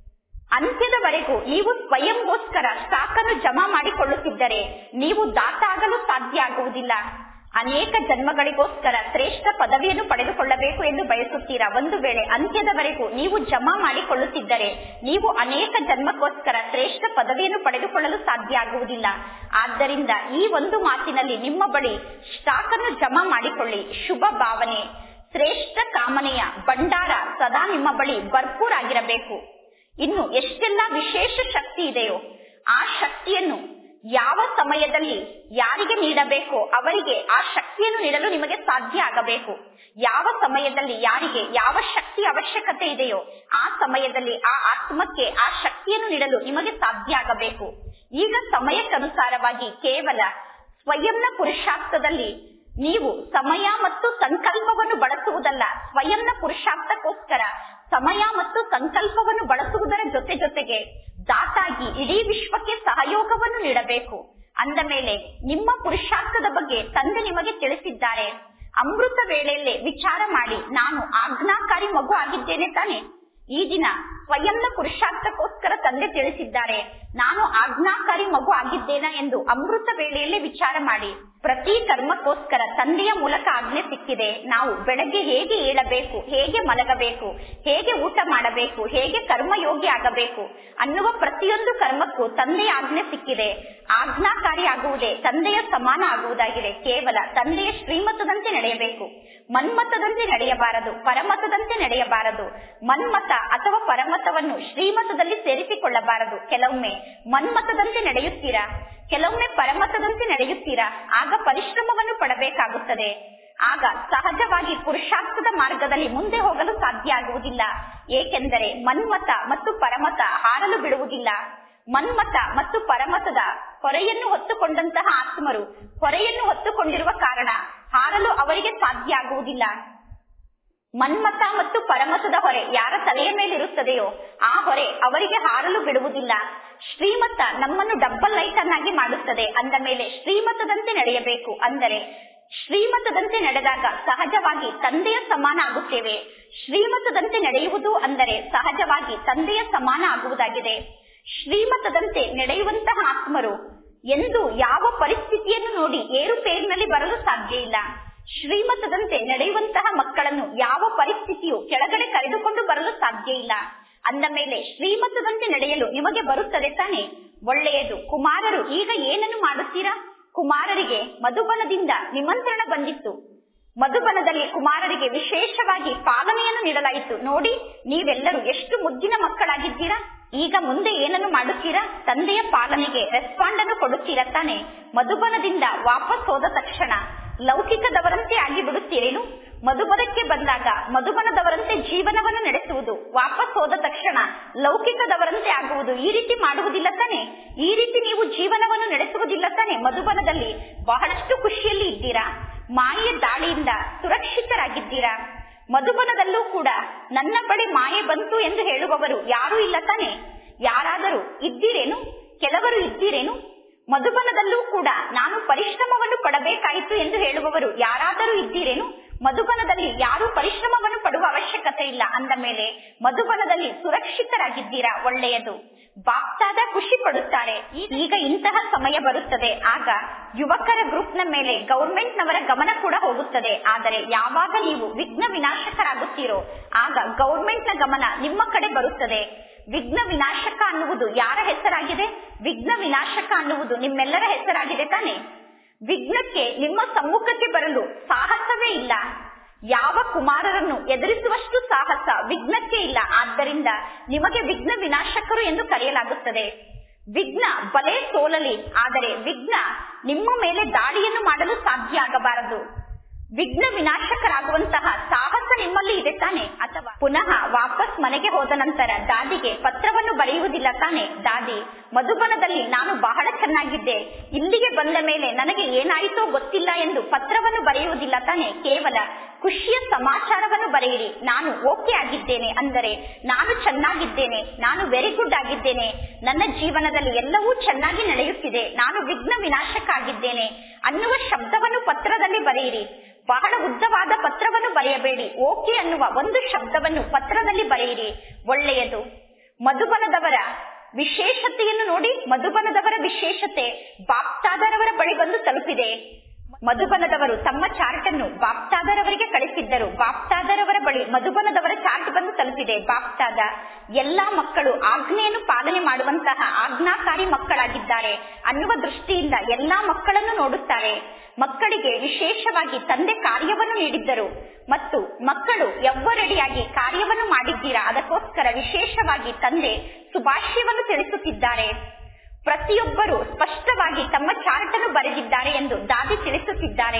ಅಂತ್ಯದವರೆಗೂ ನೀವು ಸ್ವಯಂಗೋಸ್ಕರ ಸ್ಟಾಕ್ ಅನ್ನು ಜಮಾ ಮಾಡಿಕೊಳ್ಳುತ್ತಿದ್ದರೆ ನೀವು ದಾತ ಆಗಲು ಸಾಧ್ಯ ಆಗುವುದಿಲ್ಲ ಅನೇಕ ಜನ್ಮಗಳಿಗೋಸ್ಕರ ಶ್ರೇಷ್ಠ ಪದವಿಯನ್ನು ಪಡೆದುಕೊಳ್ಳಬೇಕು ಎಂದು ಬಯಸುತ್ತೀರಾ ಒಂದು ವೇಳೆ ಅಂತ್ಯದವರೆಗೂ ನೀವು ಜಮಾ ಮಾಡಿಕೊಳ್ಳುತ್ತಿದ್ದರೆ ನೀವು ಅನೇಕ ಜನ್ಮಕ್ಕೋಸ್ಕರ ಶ್ರೇಷ್ಠ ಪದವಿಯನ್ನು ಪಡೆದುಕೊಳ್ಳಲು ಸಾಧ್ಯ ಆಗುವುದಿಲ್ಲ ಆದ್ದರಿಂದ ಈ ಒಂದು ಮಾತಿನಲ್ಲಿ ನಿಮ್ಮ ಬಳಿ ಸ್ಟಾಕ್ ಅನ್ನು ಜಮಾ ಮಾಡಿಕೊಳ್ಳಿ ಶುಭ ಭಾವನೆ ಶ್ರೇಷ್ಠ ಕಾಮನೆಯ ಭಂಡಾರ ಸದಾ ನಿಮ್ಮ ಬಳಿ ಭರ್ಪೂರ್ ಆಗಿರಬೇಕು ಇನ್ನು ಎಷ್ಟೆಲ್ಲ ವಿಶೇಷ ಶಕ್ತಿ ಇದೆಯೋ ಆ ಶಕ್ತಿಯನ್ನು ಯಾವ ಸಮಯದಲ್ಲಿ ಯಾರಿಗೆ ನೀಡಬೇಕೋ ಅವರಿಗೆ ಆ ಶಕ್ತಿಯನ್ನು ನೀಡಲು ನಿಮಗೆ ಸಾಧ್ಯ ಆಗಬೇಕು ಯಾವ ಸಮಯದಲ್ಲಿ ಯಾರಿಗೆ ಯಾವ ಶಕ್ತಿ ಅವಶ್ಯಕತೆ ಇದೆಯೋ ಆ ಸಮಯದಲ್ಲಿ ಆ ಆತ್ಮಕ್ಕೆ ಆ ಶಕ್ತಿಯನ್ನು ನೀಡಲು ನಿಮಗೆ ಸಾಧ್ಯ ಆಗಬೇಕು ಈಗ ಸಮಯಕ್ಕನುಸಾರವಾಗಿ ಕೇವಲ ಸ್ವಯಂನ ಪುರುಷಾರ್ಥದಲ್ಲಿ ನೀವು ಸಮಯ ಮತ್ತು ಸಂಕಲ್ಪವನ್ನು ಬಳಸುವುದಲ್ಲ ಸ್ವಯಂನ ಪುರುಷಾರ್ಥಕ್ಕೋಸ್ಕರ ಸಮಯ ಮತ್ತು ಸಂಕಲ್ಪವನ್ನು ಬಳಸುವುದರ ಜೊತೆ ಜೊತೆಗೆ ದಾತಾಗಿ ಇಡೀ ವಿಶ್ವಕ್ಕೆ ಸಹಯೋಗವನ್ನು ನೀಡಬೇಕು ಅಂದ ಮೇಲೆ ನಿಮ್ಮ ಪುರುಷಾರ್ಥದ ಬಗ್ಗೆ ತಂದೆ ನಿಮಗೆ ತಿಳಿಸಿದ್ದಾರೆ ಅಮೃತ ವೇಳೆಯಲ್ಲೇ ವಿಚಾರ ಮಾಡಿ ನಾನು ಆಜ್ಞಾಕಾರಿ ಮಗು ಆಗಿದ್ದೇನೆ ತಾನೆ ಈ ದಿನ ಸ್ವಯಂನ ಪುರುಷಾರ್ಥಕ್ಕೋಸ್ಕರ ತಂದೆ ತಿಳಿಸಿದ್ದಾರೆ ನಾನು ಆಜ್ಞಾಕಾರಿ ಮಗು ಆಗಿದ್ದೇನಾ ಎಂದು ಅಮೃತ ವೇಳೆಯಲ್ಲೇ ವಿಚಾರ ಮಾಡಿ ಪ್ರತಿ ಕರ್ಮಕ್ಕೋಸ್ಕರ ತಂದೆಯ ಮೂಲಕ ಆಜ್ಞೆ ಸಿಕ್ಕಿದೆ ನಾವು ಬೆಳಗ್ಗೆ ಹೇಗೆ ಏಳಬೇಕು ಹೇಗೆ ಮಲಗಬೇಕು ಹೇಗೆ ಊಟ ಮಾಡಬೇಕು ಹೇಗೆ ಕರ್ಮಯೋಗಿ ಆಗಬೇಕು ಅನ್ನುವ ಪ್ರತಿಯೊಂದು ಕರ್ಮಕ್ಕೂ ತಂದೆಯ ಆಜ್ಞೆ ಸಿಕ್ಕಿದೆ ಆಜ್ಞಾಕಾರಿ ಆಗುವುದೇ ತಂದೆಯ ಸಮಾನ ಆಗುವುದಾಗಿದೆ ಕೇವಲ ತಂದೆಯ ಶ್ರೀಮತದಂತೆ ನಡೆಯಬೇಕು ಮನ್ಮತದಂತೆ ನಡೆಯಬಾರದು ಪರಮತದಂತೆ ನಡೆಯಬಾರದು ಮನ್ಮತ ಅಥವಾ ಪರಮತವನ್ನು ಶ್ರೀಮತದಲ್ಲಿ ಸೇರಿಸಿಕೊಳ್ಳಬಾರದು ಕೆಲವೊಮ್ಮೆ ಮನ್ಮತದಂತೆ ನಡೆಯುತ್ತೀರಾ ಕೆಲವೊಮ್ಮೆ ಪರಮತದಂತೆ ನಡೆಯುತ್ತೀರಾ ಆಗ ಪರಿಶ್ರಮವನ್ನು ಪಡಬೇಕಾಗುತ್ತದೆ ಆಗ ಸಹಜವಾಗಿ ಪುರುಷಾರ್ಥದ ಮಾರ್ಗದಲ್ಲಿ ಮುಂದೆ ಹೋಗಲು ಸಾಧ್ಯ ಆಗುವುದಿಲ್ಲ ಏಕೆಂದರೆ ಮನ್ಮತ ಮತ್ತು ಪರಮತ ಹಾರಲು ಬಿಡುವುದಿಲ್ಲ ಮನ್ಮತ ಮತ್ತು ಪರಮತದ ಹೊರೆಯನ್ನು ಹೊತ್ತುಕೊಂಡಂತಹ ಆತ್ಮರು ಹೊರೆಯನ್ನು ಹೊತ್ತುಕೊಂಡಿರುವ ಕಾರಣ ಹಾರಲು ಅವರಿಗೆ ಸಾಧ್ಯ ಆಗುವುದಿಲ್ಲ ಮನ್ಮತ ಮತ್ತು ಪರಮತದ ಹೊರೆ ಯಾರ ತಲೆಯ ಮೇಲಿರುತ್ತದೆಯೋ ಆ ಹೊರೆ ಅವರಿಗೆ ಹಾರಲು ಬಿಡುವುದಿಲ್ಲ ಶ್ರೀಮತ ನಮ್ಮನ್ನು ಡಬ್ಬಲ್ ಲೈಟ್ ಅನ್ನಾಗಿ ಮಾಡುತ್ತದೆ ಅಂದ ಮೇಲೆ ಶ್ರೀಮತದಂತೆ ನಡೆಯಬೇಕು ಅಂದರೆ ಶ್ರೀಮತದಂತೆ ನಡೆದಾಗ ಸಹಜವಾಗಿ ತಂದೆಯ ಸಮಾನ ಆಗುತ್ತೇವೆ ಶ್ರೀಮತದಂತೆ ನಡೆಯುವುದು ಅಂದರೆ ಸಹಜವಾಗಿ ತಂದೆಯ ಸಮಾನ ಆಗುವುದಾಗಿದೆ ಶ್ರೀಮತದಂತೆ ನಡೆಯುವಂತಹ ಆತ್ಮರು ಎಂದು ಯಾವ ಪರಿಸ್ಥಿತಿಯನ್ನು ನೋಡಿ ಏರುಪೇರಿನಲ್ಲಿ ಬರಲು ಸಾಧ್ಯ ಇಲ್ಲ ಶ್ರೀಮತದಂತೆ ನಡೆಯುವಂತಹ ಮಕ್ಕಳನ್ನು ಯಾವ ಪರಿಸ್ಥಿತಿಯು ಕೆಳಗಡೆ ಕರೆದುಕೊಂಡು ಬರಲು ಸಾಧ್ಯ ಇಲ್ಲ ಅಂದ ಮೇಲೆ ಶ್ರೀಮತದಂತೆ ನಡೆಯಲು ನಿಮಗೆ ಬರುತ್ತದೆ ತಾನೆ ಒಳ್ಳೆಯದು ಕುಮಾರರು ಈಗ ಏನನ್ನು ಮಾಡುತ್ತೀರಾ ಕುಮಾರರಿಗೆ ಮಧುಬನದಿಂದ ನಿಮಂತ್ರಣ ಬಂದಿತ್ತು ಮಧುಬನದಲ್ಲಿ ಕುಮಾರರಿಗೆ ವಿಶೇಷವಾಗಿ ಪಾಲನೆಯನ್ನು ನೀಡಲಾಯಿತು ನೋಡಿ ನೀವೆಲ್ಲರೂ ಎಷ್ಟು ಮುದ್ದಿನ ಮಕ್ಕಳಾಗಿದ್ದೀರಾ ಈಗ ಮುಂದೆ ಏನನ್ನು ಮಾಡುತ್ತೀರಾ ತಂದೆಯ ಪಾಲನೆಗೆ ರೆಸ್ಪಾಂಡ್ ಅನ್ನು ಕೊಡುತ್ತೀರಾ ತಾನೆ ಮಧುಬನದಿಂದ ವಾಪಸ್ ಹೋದ ತಕ್ಷಣ ಲೌಕಿಕದವರಂತೆ ಆಗಿ ಬಿಡುತ್ತೀರೇನು ಮಧುಬನಕ್ಕೆ ಬಂದಾಗ ಮಧುಬನದವರಂತೆ ಜೀವನವನ್ನು ನಡೆಸುವುದು ವಾಪಸ್ ಹೋದ ತಕ್ಷಣ ಲೌಕಿಕದವರಂತೆ ಆಗುವುದು ಈ ರೀತಿ ಮಾಡುವುದಿಲ್ಲ ತಾನೆ ಈ ರೀತಿ ನೀವು ಜೀವನವನ್ನು ನಡೆಸುವುದಿಲ್ಲ ತಾನೆ ಮಧುಬನದಲ್ಲಿ ಬಹಳಷ್ಟು ಖುಷಿಯಲ್ಲಿ ಇದ್ದೀರಾ ಮಾಯೆಯ ದಾಳಿಯಿಂದ ಸುರಕ್ಷಿತರಾಗಿದ್ದೀರಾ ಮಧುಬನದಲ್ಲೂ ಕೂಡ ನನ್ನ ಬಳಿ ಮಾಯೆ ಬಂತು ಎಂದು ಹೇಳುವವರು ಯಾರೂ ಇಲ್ಲ ತಾನೆ ಯಾರಾದರೂ ಇದ್ದೀರೇನು ಕೆಲವರು ಇದ್ದೀರೇನು ಮಧುಬನದಲ್ಲೂ ಕೂಡ ನಾನು ಪರಿಶ್ರಮವನ್ನು ಪಡಬೇಕಾಯಿತು ಎಂದು ಹೇಳುವವರು ಯಾರಾದರೂ ಇದ್ದೀರೇನು ಮಧುಬನದಲ್ಲಿ ಯಾರೂ ಪರಿಶ್ರಮವನ್ನು ಪಡುವ ಅವಶ್ಯಕತೆ ಇಲ್ಲ ಅಂದ ಮೇಲೆ ಮಧುಬನದಲ್ಲಿ ಸುರಕ್ಷಿತರಾಗಿದ್ದೀರಾ ಒಳ್ಳೆಯದು ಬಾಪ್ತಾದ ಖುಷಿ ಪಡುತ್ತಾರೆ ಈಗ ಇಂತಹ ಸಮಯ ಬರುತ್ತದೆ ಆಗ ಯುವಕರ ಗ್ರೂಪ್ ನ ಮೇಲೆ ಗೌರ್ಮೆಂಟ್ ನವರ ಗಮನ ಕೂಡ ಹೋಗುತ್ತದೆ ಆದರೆ ಯಾವಾಗ ನೀವು ವಿಘ್ನ ವಿನಾಶಕರಾಗುತ್ತೀರೋ ಆಗ ಗೌರ್ಮೆಂಟ್ ನ ಗಮನ ನಿಮ್ಮ ಕಡೆ ಬರುತ್ತದೆ ವಿಘ್ನ ವಿನಾಶಕ ಅನ್ನುವುದು ಯಾರ ಹೆಸರಾಗಿದೆ ವಿಘ್ನ ವಿನಾಶಕ ಅನ್ನುವುದು ನಿಮ್ಮೆಲ್ಲರ ಹೆಸರಾಗಿದೆ ತಾನೆ ವಿಘ್ನಕ್ಕೆ ನಿಮ್ಮ ಸಮ್ಮುಖಕ್ಕೆ ಬರಲು ಸಾಹಸವೇ ಇಲ್ಲ ಯಾವ ಕುಮಾರರನ್ನು ಎದುರಿಸುವಷ್ಟು ಸಾಹಸ ವಿಘ್ನಕ್ಕೆ ಇಲ್ಲ ಆದ್ದರಿಂದ ನಿಮಗೆ ವಿಘ್ನ ವಿನಾಶಕರು ಎಂದು ಕರೆಯಲಾಗುತ್ತದೆ ವಿಘ್ನ ಬಲೆ ಸೋಲಲಿ ಆದರೆ ವಿಘ್ನ ನಿಮ್ಮ ಮೇಲೆ ದಾಳಿಯನ್ನು ಮಾಡಲು ಸಾಧ್ಯ ಆಗಬಾರದು ವಿಘ್ನ ವಿನಾಶಕರಾಗುವಂತಹ ಸಾಹಸ ನಿಮ್ಮಲ್ಲಿ ಇದೆ ತಾನೆ ಅಥವಾ ಪುನಃ ವಾಪಸ್ ಮನೆಗೆ ಹೋದ ನಂತರ ದಾದಿಗೆ ಪತ್ರವನ್ನು ಬರೆಯುವುದಿಲ್ಲ ತಾನೆ ದಾದಿ ಮಧುಬನದಲ್ಲಿ ನಾನು ಬಹಳ ಚೆನ್ನಾಗಿದ್ದೆ ಇಲ್ಲಿಗೆ ಬಂದ ಮೇಲೆ ನನಗೆ ಏನಾಯಿತೋ ಗೊತ್ತಿಲ್ಲ ಎಂದು ಪತ್ರವನ್ನು ಬರೆಯುವುದಿಲ್ಲ ತಾನೆ ಕೇವಲ ಖುಷಿಯ ಸಮಾಚಾರವನ್ನು ಬರೆಯಿರಿ ನಾನು ಓಕೆ ಆಗಿದ್ದೇನೆ ಅಂದರೆ ನಾನು ಚೆನ್ನಾಗಿದ್ದೇನೆ ನಾನು ವೆರಿ ಗುಡ್ ಆಗಿದ್ದೇನೆ ನನ್ನ ಜೀವನದಲ್ಲಿ ಎಲ್ಲವೂ ಚೆನ್ನಾಗಿ ನಡೆಯುತ್ತಿದೆ ನಾನು ವಿಘ್ನ ವಿನಾಶಕ ಆಗಿದ್ದೇನೆ ಅನ್ನುವ ಶಬ್ದವನ್ನು ಪತ್ರದಲ್ಲಿ ಬರೆಯಿರಿ ಬಹಳ ಉದ್ದವಾದ ಪತ್ರವನ್ನು ಬರೆಯಬೇಡಿ ಓಕೆ ಅನ್ನುವ ಒಂದು ಶಬ್ದವನ್ನು ಪತ್ರದಲ್ಲಿ ಬರೆಯಿರಿ ಒಳ್ಳೆಯದು ಮಧುಬನದವರ ವಿಶೇಷತೆಯನ್ನು ನೋಡಿ ಮಧುಬನದವರ ವಿಶೇಷತೆ ಬಾಪ್ತಾದರವರ ಬಳಿ ಬಂದು ತಲುಪಿದೆ ಮಧುಬನದವರು ತಮ್ಮ ಚಾರ್ಟ್ ಅನ್ನು ಬಾಪ್ತಾದರವರಿಗೆ ಕಳಿಸಿದ್ದರು ಬಾಪ್ತಾದರವರ ಬಳಿ ಮಧುಬನದವರ ಚಾರ್ಟ್ ಬಂದು ತಲುಪಿದೆ ಬಾಪ್ತಾದ ಎಲ್ಲಾ ಮಕ್ಕಳು ಆಜ್ಞೆಯನ್ನು ಪಾಲನೆ ಮಾಡುವಂತಹ ಆಜ್ಞಾಕಾರಿ ಮಕ್ಕಳಾಗಿದ್ದಾರೆ ಅನ್ನುವ ದೃಷ್ಟಿಯಿಂದ ಎಲ್ಲಾ ಮಕ್ಕಳನ್ನು ನೋಡುತ್ತಾರೆ ಮಕ್ಕಳಿಗೆ ವಿಶೇಷವಾಗಿ ತಂದೆ ಕಾರ್ಯವನ್ನು ನೀಡಿದ್ದರು ಮತ್ತು ಮಕ್ಕಳು ಎವ್ವರೆಡಿಯಾಗಿ ಕಾರ್ಯವನ್ನು ಮಾಡಿದ್ದೀರಾ ಅದಕ್ಕೋಸ್ಕರ ವಿಶೇಷವಾಗಿ ತಂದೆ ಸುಭಾಷ್ಯವನ್ನು ತಿಳಿಸುತ್ತಿದ್ದಾರೆ ಪ್ರತಿಯೊಬ್ಬರು ಸ್ಪಷ್ಟವಾಗಿ ತಮ್ಮ ಚಾರ್ಟ್ ಅನ್ನು ಬರೆದಿದ್ದಾರೆ ಎಂದು ದಾದಿ ತಿಳಿಸುತ್ತಿದ್ದಾರೆ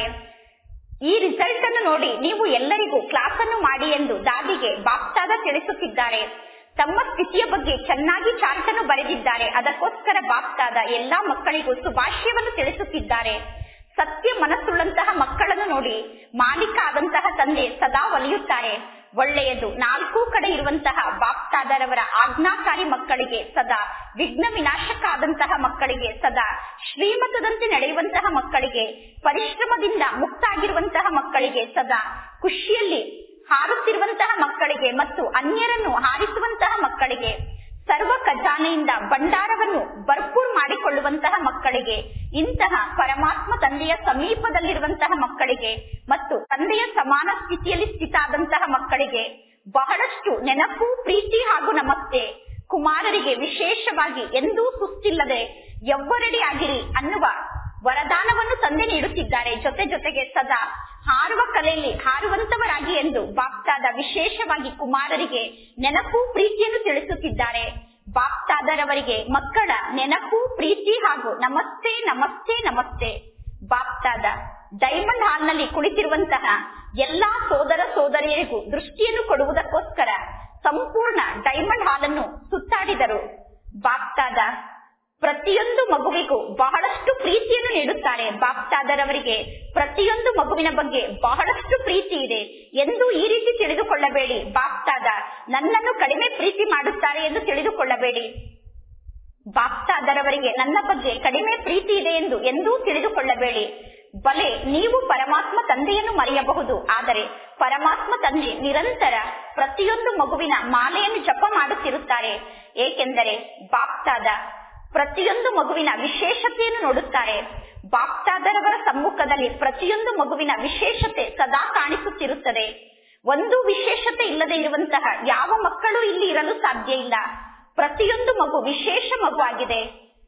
ಈ ರಿಸಲ್ಟ್ ಅನ್ನು ನೋಡಿ ನೀವು ಎಲ್ಲರಿಗೂ ಕ್ಲಾಸ್ ಅನ್ನು ಮಾಡಿ ಎಂದು ದಾದಿಗೆ ಬಾಪ್ತಾದ ತಿಳಿಸುತ್ತಿದ್ದಾರೆ ತಮ್ಮ ಸ್ಥಿತಿಯ ಬಗ್ಗೆ ಚೆನ್ನಾಗಿ ಚಾರ್ಟ್ ಅನ್ನು ಬರೆದಿದ್ದಾರೆ ಅದಕ್ಕೋಸ್ಕರ ಬಾಪ್ತಾದ ಎಲ್ಲಾ ಮಕ್ಕಳಿಗೂ ಸುಭಾಷ್ಯವನ್ನು ತಿಳಿಸುತ್ತಿದ್ದಾರೆ ಸತ್ಯ ಮನಸ್ಸುಳ್ಳಂತಹ ಮಕ್ಕಳನ್ನು ನೋಡಿ ಮಾಲೀಕ ಆದಂತಹ ತಂದೆ ಸದಾ ಒಲಿಯುತ್ತಾರೆ ಒಳ್ಳೆಯದು ನಾಲ್ಕು ಕಡೆ ಇರುವಂತಹ ಬಾಪ್ತಾದರವರ ಆಜ್ಞಾಕಾರಿ ಮಕ್ಕಳಿಗೆ ಸದಾ ವಿಘ್ನ ವಿನಾಶಕ ಆದಂತಹ ಮಕ್ಕಳಿಗೆ ಸದಾ ಶ್ರೀಮತದಂತೆ ನಡೆಯುವಂತಹ ಮಕ್ಕಳಿಗೆ ಪರಿಶ್ರಮದಿಂದ ಮುಕ್ತ ಆಗಿರುವಂತಹ ಮಕ್ಕಳಿಗೆ ಸದಾ ಖುಷಿಯಲ್ಲಿ ಹಾರುತ್ತಿರುವಂತಹ ಮಕ್ಕಳಿಗೆ ಮತ್ತು ಅನ್ಯರನ್ನು ಹಾರಿಸುವಂತಹ ಮಕ್ಕಳಿಗೆ ಸರ್ವ ಖಜಾನೆಯಿಂದ ಭಂಡಾರವನ್ನು ಭರ್ಪೂರ್ ಮಾಡಿಕೊಳ್ಳುವಂತಹ ಮಕ್ಕಳಿಗೆ ಇಂತಹ ಪರಮಾತ್ಮ ತಂದೆಯ ಸಮೀಪದಲ್ಲಿರುವಂತಹ ಮಕ್ಕಳಿಗೆ ಮತ್ತು ತಂದೆಯ ಸಮಾನ ಸ್ಥಿತಿಯಲ್ಲಿ ಸ್ಥಿತಾದಂತಹ ಮಕ್ಕಳಿಗೆ ಬಹಳಷ್ಟು ನೆನಪು ಪ್ರೀತಿ ಹಾಗೂ ನಮಸ್ತೆ ಕುಮಾರರಿಗೆ ವಿಶೇಷವಾಗಿ ಎಂದೂ ಸುಸ್ತಿಲ್ಲದೆ ಎವ್ವರಡಿ ಆಗಿರಿ ಅನ್ನುವ ವರದಾನವನ್ನು ತಂದೆ ನೀಡುತ್ತಿದ್ದಾರೆ ಜೊತೆ ಜೊತೆಗೆ ಸದಾ ಹಾರುವ ಕಲೆಯಲ್ಲಿ ಹಾರುವಂತವರಾಗಿ ಎಂದು ಬಾಪ್ತಾದ ವಿಶೇಷವಾಗಿ ಕುಮಾರರಿಗೆ ನೆನಪು ಪ್ರೀತಿಯನ್ನು ತಿಳಿಸುತ್ತಿದ್ದಾರೆ ಬಾಪ್ತಾದರವರಿಗೆ ಮಕ್ಕಳ ನೆನಪು ಪ್ರೀತಿ ಹಾಗೂ ನಮಸ್ತೆ ನಮಸ್ತೆ ನಮಸ್ತೆ ಬಾಪ್ತಾದ ಡೈಮಂಡ್ ಹಾಲ್ನಲ್ಲಿ ಕುಳಿತಿರುವಂತಹ ಎಲ್ಲಾ ಸೋದರ ಸೋದರಿಯರಿಗೂ ದೃಷ್ಟಿಯನ್ನು ಕೊಡುವುದಕ್ಕೋಸ್ಕರ ಸಂಪೂರ್ಣ ಡೈಮಂಡ್ ಹಾಲನ್ನು ಸುತ್ತಾಡಿದರು ಬಾಪ್ತಾದ ಪ್ರತಿಯೊಂದು ಮಗುವಿಗೂ ಬಹಳಷ್ಟು ಪ್ರೀತಿಯನ್ನು ನೀಡುತ್ತಾರೆ ಬಾಪ್ತಾದರವರಿಗೆ ಪ್ರತಿಯೊಂದು ಮಗುವಿನ ಬಗ್ಗೆ ಬಹಳಷ್ಟು ಪ್ರೀತಿ ಇದೆ ಎಂದು ಈ ರೀತಿ ತಿಳಿದುಕೊಳ್ಳಬೇಡಿ ಬಾಪ್ತಾದ ನನ್ನನ್ನು ಕಡಿಮೆ ಪ್ರೀತಿ ಮಾಡುತ್ತಾರೆ ಎಂದು ತಿಳಿದುಕೊಳ್ಳಬೇಡಿ ಬಾಪ್ತಾದರವರಿಗೆ ನನ್ನ ಬಗ್ಗೆ ಕಡಿಮೆ ಪ್ರೀತಿ ಇದೆ ಎಂದು ಎಂದೂ ತಿಳಿದುಕೊಳ್ಳಬೇಡಿ ಬಲೆ ನೀವು ಪರಮಾತ್ಮ ತಂದೆಯನ್ನು ಮರೆಯಬಹುದು ಆದರೆ ಪರಮಾತ್ಮ ತಂದೆ ನಿರಂತರ ಪ್ರತಿಯೊಂದು ಮಗುವಿನ ಮಾಲೆಯನ್ನು ಜಪ ಮಾಡುತ್ತಿರುತ್ತಾರೆ ಏಕೆಂದರೆ ಬಾಪ್ತಾದ ಪ್ರತಿಯೊಂದು ಮಗುವಿನ ವಿಶೇಷತೆಯನ್ನು ನೋಡುತ್ತಾರೆ ಬಾಪ್ತಾದರವರ ಸಮ್ಮುಖದಲ್ಲಿ ಪ್ರತಿಯೊಂದು ಮಗುವಿನ ವಿಶೇಷತೆ ಸದಾ ಕಾಣಿಸುತ್ತಿರುತ್ತದೆ ಒಂದು ವಿಶೇಷತೆ ಇಲ್ಲದೆ ಇರುವಂತಹ ಯಾವ ಮಕ್ಕಳು ಇಲ್ಲಿ ಇರಲು ಸಾಧ್ಯ ಇಲ್ಲ ಪ್ರತಿಯೊಂದು ಮಗು ವಿಶೇಷ ಮಗು ಆಗಿದೆ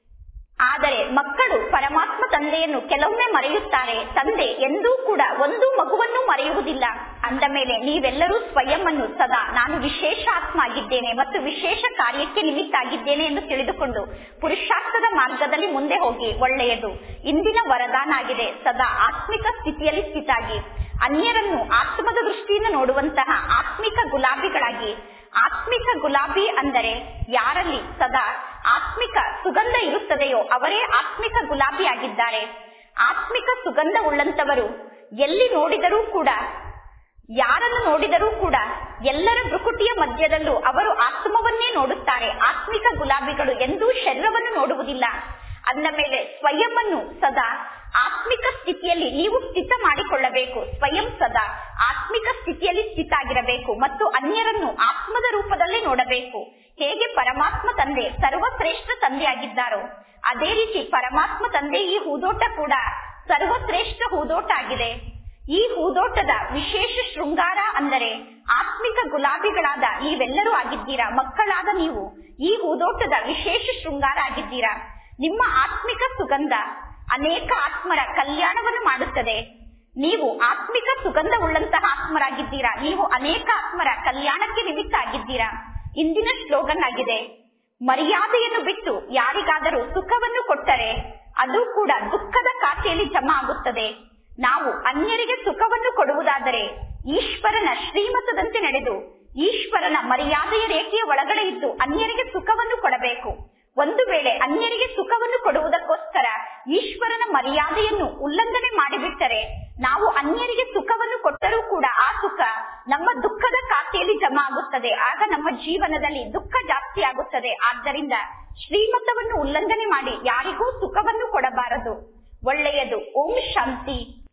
ಆದರೆ ಮಕ್ಕಳು ಪರಮಾತ್ಮ ತಂದೆಯನ್ನು ಕೆಲವೊಮ್ಮೆ ಮರೆಯುತ್ತಾರೆ ತಂದೆ ಎಂದೂ ಕೂಡ ಒಂದು ಮಗುವನ್ನು ಮರೆಯುವುದಿಲ್ಲ ಅಂದ ಮೇಲೆ ನೀವೆಲ್ಲರೂ ಸ್ವಯಂ ಅನ್ನು ಸದಾ ನಾನು ವಿಶೇಷ ಆತ್ಮ ಆಗಿದ್ದೇನೆ ಮತ್ತು ವಿಶೇಷ ಕಾರ್ಯಕ್ಕೆ ನಿಮಿತ್ತ ಆಗಿದ್ದೇನೆ ಎಂದು ತಿಳಿದುಕೊಂಡು ಪುರುಷಾರ್ಥದ ಮಾರ್ಗದಲ್ಲಿ ಮುಂದೆ ಹೋಗಿ ಒಳ್ಳೆಯದು ಇಂದಿನ ವರದಾನ ಆಗಿದೆ ಸದಾ ಆತ್ಮಿಕ ಸ್ಥಿತಿಯಲ್ಲಿ ಸ್ಥಿತಾಗಿ ಅನ್ಯರನ್ನು ಆತ್ಮದ ದೃಷ್ಟಿಯಿಂದ ನೋಡುವಂತಹ ಆತ್ಮಿಕ ಗುಲಾಬಿಗಳಾಗಿ ಆತ್ಮಿಕ ಗುಲಾಬಿ ಅಂದರೆ ಯಾರಲ್ಲಿ ಸದಾ ಆತ್ಮಿಕ ಸುಗಂಧ ಇರುತ್ತದೆಯೋ ಅವರೇ ಆತ್ಮಿಕ ಗುಲಾಬಿ ಆಗಿದ್ದಾರೆ ಆತ್ಮಿಕ ಸುಗಂಧ ಉಳ್ಳಂತವರು ಎಲ್ಲಿ ನೋಡಿದರೂ ಕೂಡ ಯಾರನ್ನು ನೋಡಿದರೂ ಕೂಡ ಎಲ್ಲರ ಭ್ರುಕುಟಿಯ ಮಧ್ಯದಲ್ಲೂ ಅವರು ಆತ್ಮವನ್ನೇ ನೋಡುತ್ತಾರೆ ಆತ್ಮಿಕ ಗುಲಾಬಿಗಳು ಎಂದೂ ಶರೀರವನ್ನು ನೋಡುವುದಿಲ್ಲ ಅಂದ ಮೇಲೆ ಸ್ವಯಂ ಅನ್ನು ಸದಾ ಆತ್ಮಿಕ ಸ್ಥಿತಿಯಲ್ಲಿ ನೀವು ಸ್ಥಿತ ಮಾಡಿಕೊಳ್ಳಬೇಕು ಸ್ವಯಂ ಸದಾ ಆತ್ಮಿಕ ಸ್ಥಿತಿಯಲ್ಲಿ ಸ್ಥಿತ ಆಗಿರಬೇಕು ಮತ್ತು ಅನ್ಯರನ್ನು ಆತ್ಮದ ರೂಪದಲ್ಲೇ ನೋಡಬೇಕು ಹೇಗೆ ಪರಮಾತ್ಮ ತಂದೆ ಸರ್ವಶ್ರೇಷ್ಠ ತಂದೆಯಾಗಿದ್ದಾರೋ ಅದೇ ರೀತಿ ಪರಮಾತ್ಮ ತಂದೆ ಈ ಹೂದೋಟ ಕೂಡ ಸರ್ವಶ್ರೇಷ್ಠ ಹೂದೋಟ ಆಗಿದೆ ಈ ಹೂದೋಟದ ವಿಶೇಷ ಶೃಂಗಾರ ಅಂದರೆ ಆತ್ಮಿಕ ಗುಲಾಬಿಗಳಾದ ನೀವೆಲ್ಲರೂ ಆಗಿದ್ದೀರಾ ಮಕ್ಕಳಾದ ನೀವು ಈ ಹೂದೋಟದ ವಿಶೇಷ ಶೃಂಗಾರ ಆಗಿದ್ದೀರಾ ನಿಮ್ಮ ಆತ್ಮಿಕ ಸುಗಂಧ ಅನೇಕ ಆತ್ಮರ ಕಲ್ಯಾಣವನ್ನು ಮಾಡುತ್ತದೆ ನೀವು ಆತ್ಮಿಕ ಸುಗಂಧ ಉಳ್ಳಂತಹ ಆತ್ಮರಾಗಿದ್ದೀರಾ ನೀವು ಅನೇಕ ಆತ್ಮರ ಕಲ್ಯಾಣಕ್ಕೆ ನಿಮಿತ್ತ ಆಗಿದ್ದೀರಾ ಇಂದಿನ ಸ್ಲೋಗನ್ ಆಗಿದೆ ಮರ್ಯಾದೆಯನ್ನು ಬಿಟ್ಟು ಯಾರಿಗಾದರೂ ಸುಖವನ್ನು ಕೊಟ್ಟರೆ ಅದು ಕೂಡ ದುಃಖದ ಖಾತೆಯಲ್ಲಿ ಜಮಾ ಆಗುತ್ತದೆ ನಾವು ಅನ್ಯರಿಗೆ ಸುಖವನ್ನು ಕೊಡುವುದಾದರೆ ಈಶ್ವರನ ಶ್ರೀಮತದಂತೆ ನಡೆದು ಈಶ್ವರನ ಮರ್ಯಾದೆಯ ರೇಖೆಯ ಒಳಗಡೆ ಇದ್ದು ಅನ್ಯರಿಗೆ ಸುಖವನ್ನು ಕೊಡಬೇಕು ಒಂದು ವೇಳೆ ಅನ್ಯರಿಗೆ ಸುಖವನ್ನು ಕೊಡುವುದಕ್ಕೋಸ್ಕರ ಈಶ್ವರನ ಮರ್ಯಾದೆಯನ್ನು ಉಲ್ಲಂಘನೆ ಮಾಡಿಬಿಟ್ಟರೆ ನಾವು ಅನ್ಯರಿಗೆ ಸುಖವನ್ನು ಕೊಟ್ಟರೂ ಕೂಡ ಆ ಸುಖ ನಮ್ಮ ದುಃಖದ ಖಾತೆಯಲ್ಲಿ ಜಮಾ ಆಗುತ್ತದೆ ಆಗ ನಮ್ಮ ಜೀವನದಲ್ಲಿ ದುಃಖ ಜಾಸ್ತಿ ಆಗುತ್ತದೆ ಆದ್ದರಿಂದ ಶ್ರೀಮತವನ್ನು ಉಲ್ಲಂಘನೆ ಮಾಡಿ ಯಾರಿಗೂ ಸುಖವನ್ನು ಕೊಡಬಾರದು ಒಳ್ಳೆಯದು ಓಂ ಶಾಂತಿ